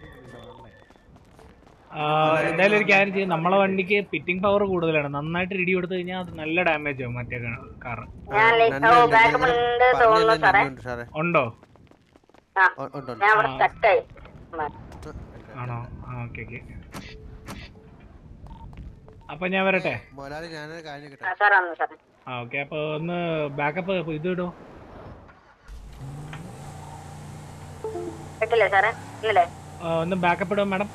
Speaker 2: ആ, എന്തായാലും ഒരു കാര്യം ചെയ്യും നമ്മളെ വണ്ടിക്ക് പിറ്റിംഗ് പവർ കൂടുതലാണ് നന്നായിട്ട് ഇടി കൊടുത്തു കഴിഞ്ഞാൽ അത് നല്ല ഡാമേജ് ആവും മറ്റേ കാർ
Speaker 6: ഞാൻ ലൈ- ഓ ബാക്കപ്പ് ഉണ്ട് തോന്നുന്നു സാറേ
Speaker 5: സാറേ
Speaker 2: ഉണ്ടോ
Speaker 6: ആ
Speaker 5: ഉ- ഉണ്ട് ഉണ്ട്
Speaker 6: ഞാൻ അവിടെ
Speaker 2: ആ.
Speaker 6: സ്റ്റക്കായി
Speaker 2: ആണോ ആ ഓക്കെ ഓക്കെ അപ്പൊ ഞാൻ വരട്ടെ
Speaker 5: മുതലാളി ഞാനൊരു കാര്യം
Speaker 6: ആ
Speaker 5: കിട്ടാം
Speaker 6: സാറേ വന്നു സാറേ
Speaker 2: ആ ഓക്കെ അപ്പൊ ഒന്ന് ബാക്കപ്പ് ഇത് ഇടോ
Speaker 6: കിട്ടില്ലേ സാറേ ഇല്ലല്ലേ
Speaker 2: ആ, ഒന്ന് ബാക്കപ്പ് ഇടും മാഡം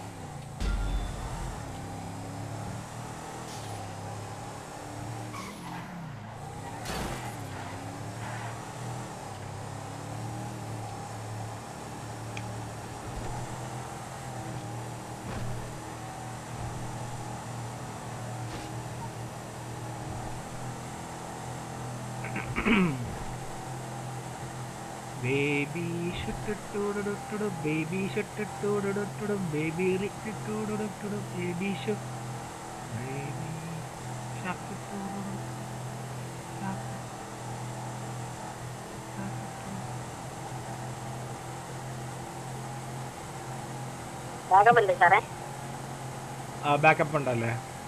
Speaker 2: ബേബി ഷുട്ടുടുടുടുടുടു ബേബി ഷുട്ടുടുടുടുടു ബേബി റിട്ടുടുടുടുടു ബേബി ഷു ബേബി ഷട്ടുടുടുടു ഷട്ടു
Speaker 6: ബാക്കപ്പ് ഉണ്ട് സാറേ
Speaker 2: ആ ബാക്കപ്പ് ഉണ്ടല്ലേ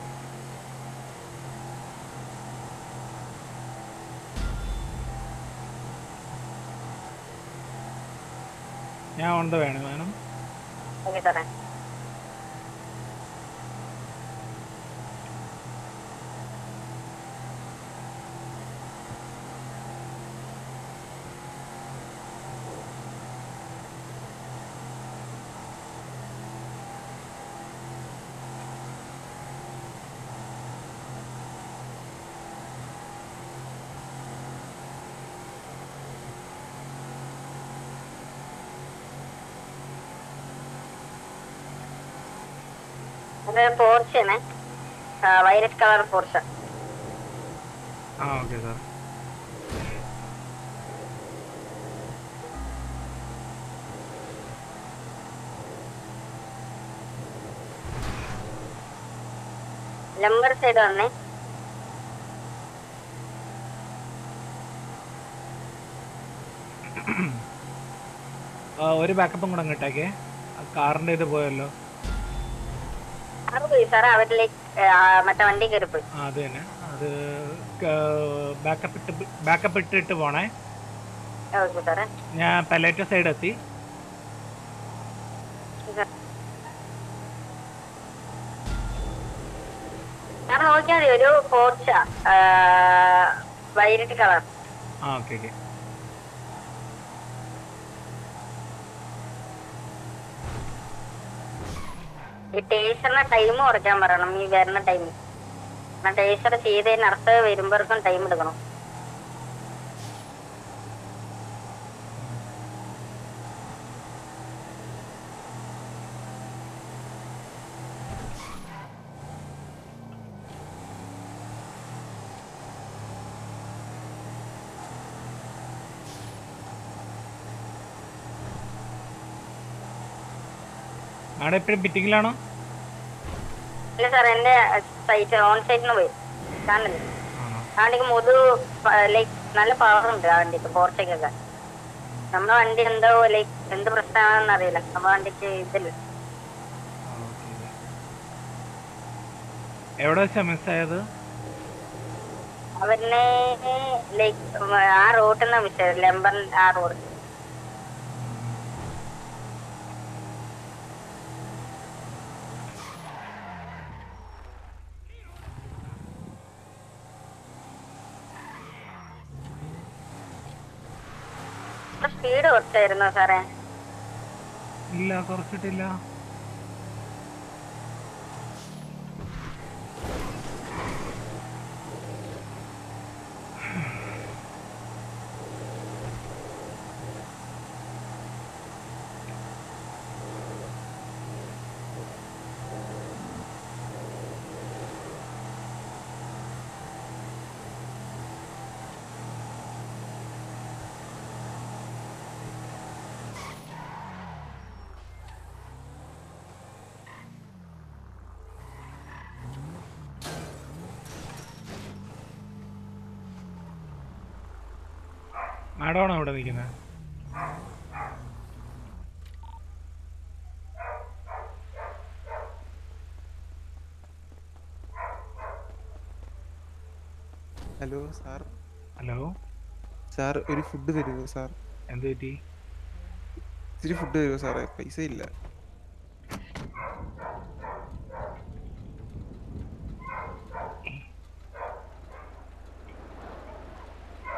Speaker 2: ഞാൻ ഉണ്ട് വേണം വേണം
Speaker 6: ഓക്കെ സാറേ അത് പോർച്ചാണ് വൈലറ്റ് കളർ പോർച്ച
Speaker 2: ആ ഓക്കെ സാർ
Speaker 6: നമ്പർ സൈഡ് വന്നേ
Speaker 2: ആ, ഒരു ബാക്കപ്പും കൂടെ അങ്ങോട്ടേക്കേ കാറിന്റെ ഇത് പോയല്ലോ
Speaker 6: അത് പോയി സാറേ അവരിലേക്ക് മറ്റേ വണ്ടി കയറി പോയി
Speaker 2: ആ അത് തന്നെ അത് ബാക്കപ്പ് ഇട്ട് ബാക്കപ്പ് ഇട്ടിട്ട് പോണേ
Speaker 6: ഓക്കെ സാറേ
Speaker 2: ഞാൻ പലേറ്റ സൈഡ് എത്തി
Speaker 6: സാറ് നോക്കിയാൽ മതി ഒരു പോർച്ച വൈലറ്റ് കളർ
Speaker 2: ആ ഓക്കെ ഓക്കെ
Speaker 6: ഈ ടേസറിന്റെ ടൈം കുറയ്ക്കാൻ പറയണം ഈ വരുന്ന ടൈം ടേസർ ചെയ്തതിന് അടുത്ത് വരുമ്പോഴേക്കും ടൈം എടുക്കണം
Speaker 2: മാഡം എപ്പോഴും പിറ്റിങ്ങിലാണോ
Speaker 6: ഇല്ല സാർ എന്റെ സൈറ്റ് ഓൺ സൈറ്റിന് പോയി കാണില്ല
Speaker 2: ആണോ
Speaker 6: ആ വണ്ടിക്ക് മുതു ലൈക്ക് നല്ല പവർ ഉണ്ട് ആ വണ്ടിക്ക് പോർച്ചയ്ക്കൊക്കെ നമ്മുടെ വണ്ടി എന്തോ ലൈക്ക് എന്ത് പ്രശ്നമാണെന്ന് അറിയില്ല നമ്മുടെ വണ്ടിക്ക് ഇതില്ല
Speaker 2: എവിടെ വെച്ചാ മിസ്സായത്
Speaker 6: അവരിനെ ലൈക്ക് ആ റോട്ടിൽ നിന്ന് വിട്ടത് ലെമ്പർ ആ റോഡ് സ്പീഡ് കുറച്ചായിരുന്നു സാറേ
Speaker 2: ഇല്ല കുറച്ചിട്ടില്ല മാഡമാണോ അവിടെ നിൽക്കുന്നത്
Speaker 10: ഹലോ സാർ
Speaker 2: ഹലോ
Speaker 10: സാർ ഒരു ഫുഡ് തരുമോ സാർ
Speaker 2: എന്ത് പറ്റി
Speaker 10: ഇച്ചിരി ഫുഡ് തരുമോ സാറേ പൈസ ഇല്ല